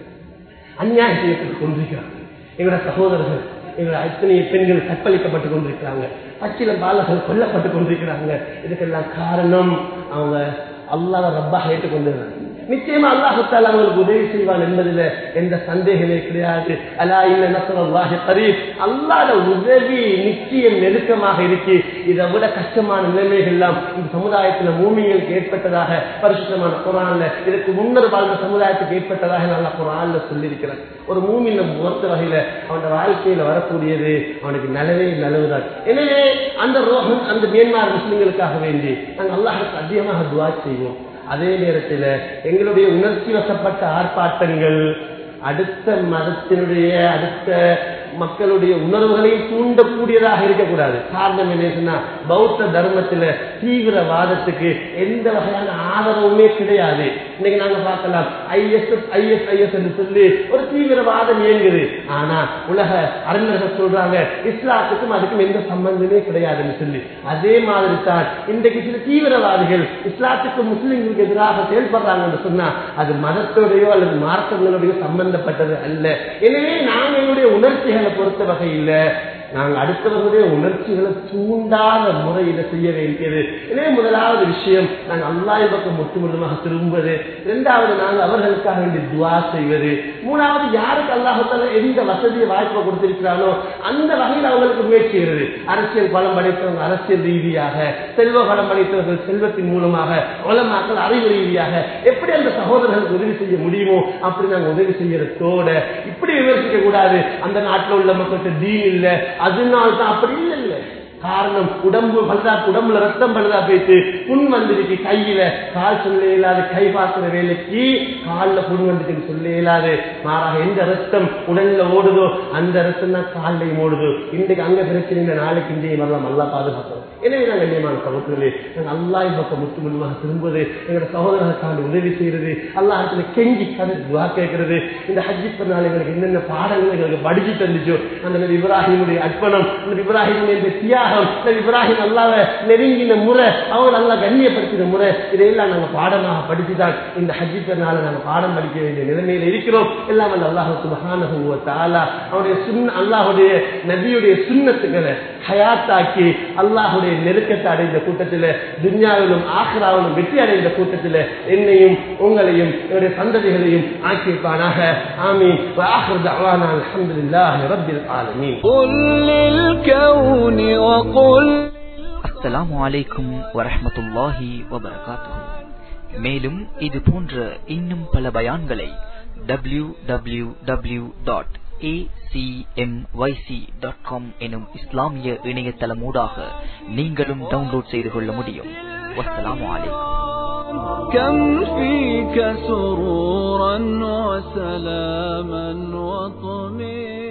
அநியாயம் செய்யப்பட்டு கொண்டிருக்கிறாங்க எங்களோட சகோதரர்கள் எங்களோட அத்தனை பெண்கள் கற்பழிக்கப்பட்டு கொண்டிருக்கிறாங்க பச்சில பாலர்கள் கொல்லப்பட்டு கொண்டிருக்கிறாங்க இதுக்கெல்லாம் காரணம் அவங்க அல்லாத ரப்பாக ஏற்றுக்கொண்டிருந்தாங்க நிச்சயமா அல்லாஹுத்தால் அவங்களுக்கு உதவி செய்வான் என்பதில் எந்த சந்தேகமே கிடையாது அலா இல்ல நசரல்லாஹி கரீப் அல்லாத உதவி நிச்சயம் நெருக்கமாக இருக்கு இதை விட கஷ்டமான நிலைமைகள் எல்லாம் இந்த சமுதாயத்தில் மூமிங்களுக்கு ஏற்பட்டதாக பரிசுத்தமான குரான்ல இதுக்கு முன்னர் வாழ்ந்த சமுதாயத்துக்கு ஏற்பட்டதாக நல்ல குரான்ல சொல்லியிருக்கிறார் ஒரு மூமியில பொறுத்த வகையில அவனோட வாழ்க்கையில வரக்கூடியது அவனுக்கு நலவே நலவுதான் எனவே அந்த ரோகம் அந்த மியான்மார் முஸ்லிம்களுக்காக வேண்டி நாங்கள் அல்லாஹுக்கு அதிகமாக துவா செய்வோம் அதே நேரத்தில் எங்களுடைய உணர்ச்சி வசப்பட்ட ஆர்ப்பாட்டங்கள் அடுத்த மதத்தினுடைய அடுத்த மக்களுடைய உணர்வுகளை தூண்டக்கூடியதாக இருக்கக்கூடாது காரணம் என்ன சொன்னா பௌத்த தர்மத்துல தீவிரவாதத்துக்கு எந்த வகையான ஆதரவுமே கிடையாது இன்னைக்கு நாங்க பார்க்கலாம் ஐஎஸ் ஐஎஸ் ஐஎஸ் என்று சொல்லி ஒரு தீவிரவாதம் இயங்குது ஆனா உலக அறிஞர்கள் சொல்றாங்க இஸ்லாத்துக்கும் அதுக்கும் எந்த சம்பந்தமே கிடையாதுன்னு சொல்லி அதே மாதிரி தான் இன்றைக்கு சில தீவிரவாதிகள் இஸ்லாத்துக்கும் முஸ்லிம்களுக்கு எதிராக செயல்படுறாங்கன்னு சொன்னா அது மதத்தோடையோ அல்லது மார்க்கங்களோடையோ சம்பந்தப்பட்டது அல்ல எனவே நாங்க எங்களுடைய உணர்ச்சிகளை பொறுத்த வகையில் நாங்கள் அடுத்தவர்களுடைய உணர்ச்சிகளை தூண்டாத முறையில செய்ய வேண்டியது எனவே முதலாவது விஷயம் நாங்கள் அல்லாஹ் பக்கம் முற்றுமுழுமாக திரும்புவது இரண்டாவது நாங்கள் அவர்களுக்காக வேண்டி துவா செய்வது மூணாவது யாருக்கு அல்லாஹத்தால எந்த வசதியை வாய்ப்பை கொடுத்திருக்கிறானோ அந்த வகையில் அவங்களுக்கு முயற்சிகிறது அரசியல் பலம் படைத்தவங்க அரசியல் ரீதியாக செல்வ பலம் படைத்தவர்கள் செல்வத்தின் மூலமாக உலமாக்கள் அறிவு ரீதியாக எப்படி அந்த சகோதரர்களுக்கு உதவி செய்ய முடியுமோ அப்படி நாங்கள் உதவி செய்யறதோட இப்படி விமர்சிக்க கூடாது அந்த நாட்டில் உள்ள மக்களுக்கு தீன் இல்லை அதனால தான் அப்படி இல்லை இல்லை காரணம் உடம்பு பழுதா உடம்புல ரத்தம் பழுதா போயிட்டு புண் வந்துருக்கு கையில கால் சொல்ல இயலாது கை பார்க்கிற வேலைக்கு கால்ல புண் வந்துட்டு சொல்ல இயலாது மாறாக எந்த ரத்தம் உடல்ல ஓடுதோ அந்த ரத்தம் தான் காலையும் ஓடுது இன்றைக்கு அங்க பிரச்சனை இல்லை நாளைக்கு இன்றைய வரலாம் நல்லா பாதுகாக்கிறோம் எனவே நாங்கள் கண்ணியமான சகோதரர்களே நாங்கள் அல்லாஹ் பக்கம் முற்று முழுமாக திரும்புவது எங்களோட சகோதரர்களுக்கான உதவி செய்யறது அல்லாஹத்துல கெஞ்சி கதை துவா கேட்கறது இந்த ஹஜ்ஜி பிறநாள் எங்களுக்கு என்னென்ன பாடங்கள் எங்களுக்கு படிச்சு தந்துச்சோ அந்த நபி இப்ராஹிமுடைய அர்ப்பணம் நபி இப்ராஹிமுடைய தியாகம் நபி இப்ராஹிம் அல்லாத நெருங்கின முறை அவங்க நல்லா கண்ணியப்படுத்தின முறை இதையெல்லாம் நாங்கள் பாடமாக படிச்சுதான் இந்த ஹஜ்ஜி பிறநாளை நாங்கள் பாடம் படிக்க வேண்டிய நிலைமையில இருக்கிறோம் எல்லாம் அந்த அல்லாஹ் சுபஹானஹு வ தஆலா அவருடைய சுன்ன அல்லாஹுடைய நபியுடைய சுன்னத்துக்களை ஹயாத்தாக்கி அல்லாஹுடைய நெருக்கத்தை அடைந்த கூட்டத்தில் துன்யாவிலும் ஆக்ராவிலும் வெற்றி அடைந்த கூட்டத்தில் என்னையும் உங்களையும் என்னுடைய சந்ததிகளையும் ஆக்கியிருப்பானாக ஆமீன் وآخر دعوانا الحمد لله رب العالمين قل للكون وقل அஸ்ஸலாமு அலைக்கும் வரஹ்மத்துல்லாஹி வபரகாத்துஹு மேலும் இது போன்ற இன்னும் பல பயான்களை W W W dot dot com எனும் இஸ்லாமிய இணையதளமூடாக நீங்களும் டவுன்லோட் செய்து கொள்ள முடியும் வஸ்ஸலாமு அலைக்கும் كم فيك سرورا وسلاما وطمئنا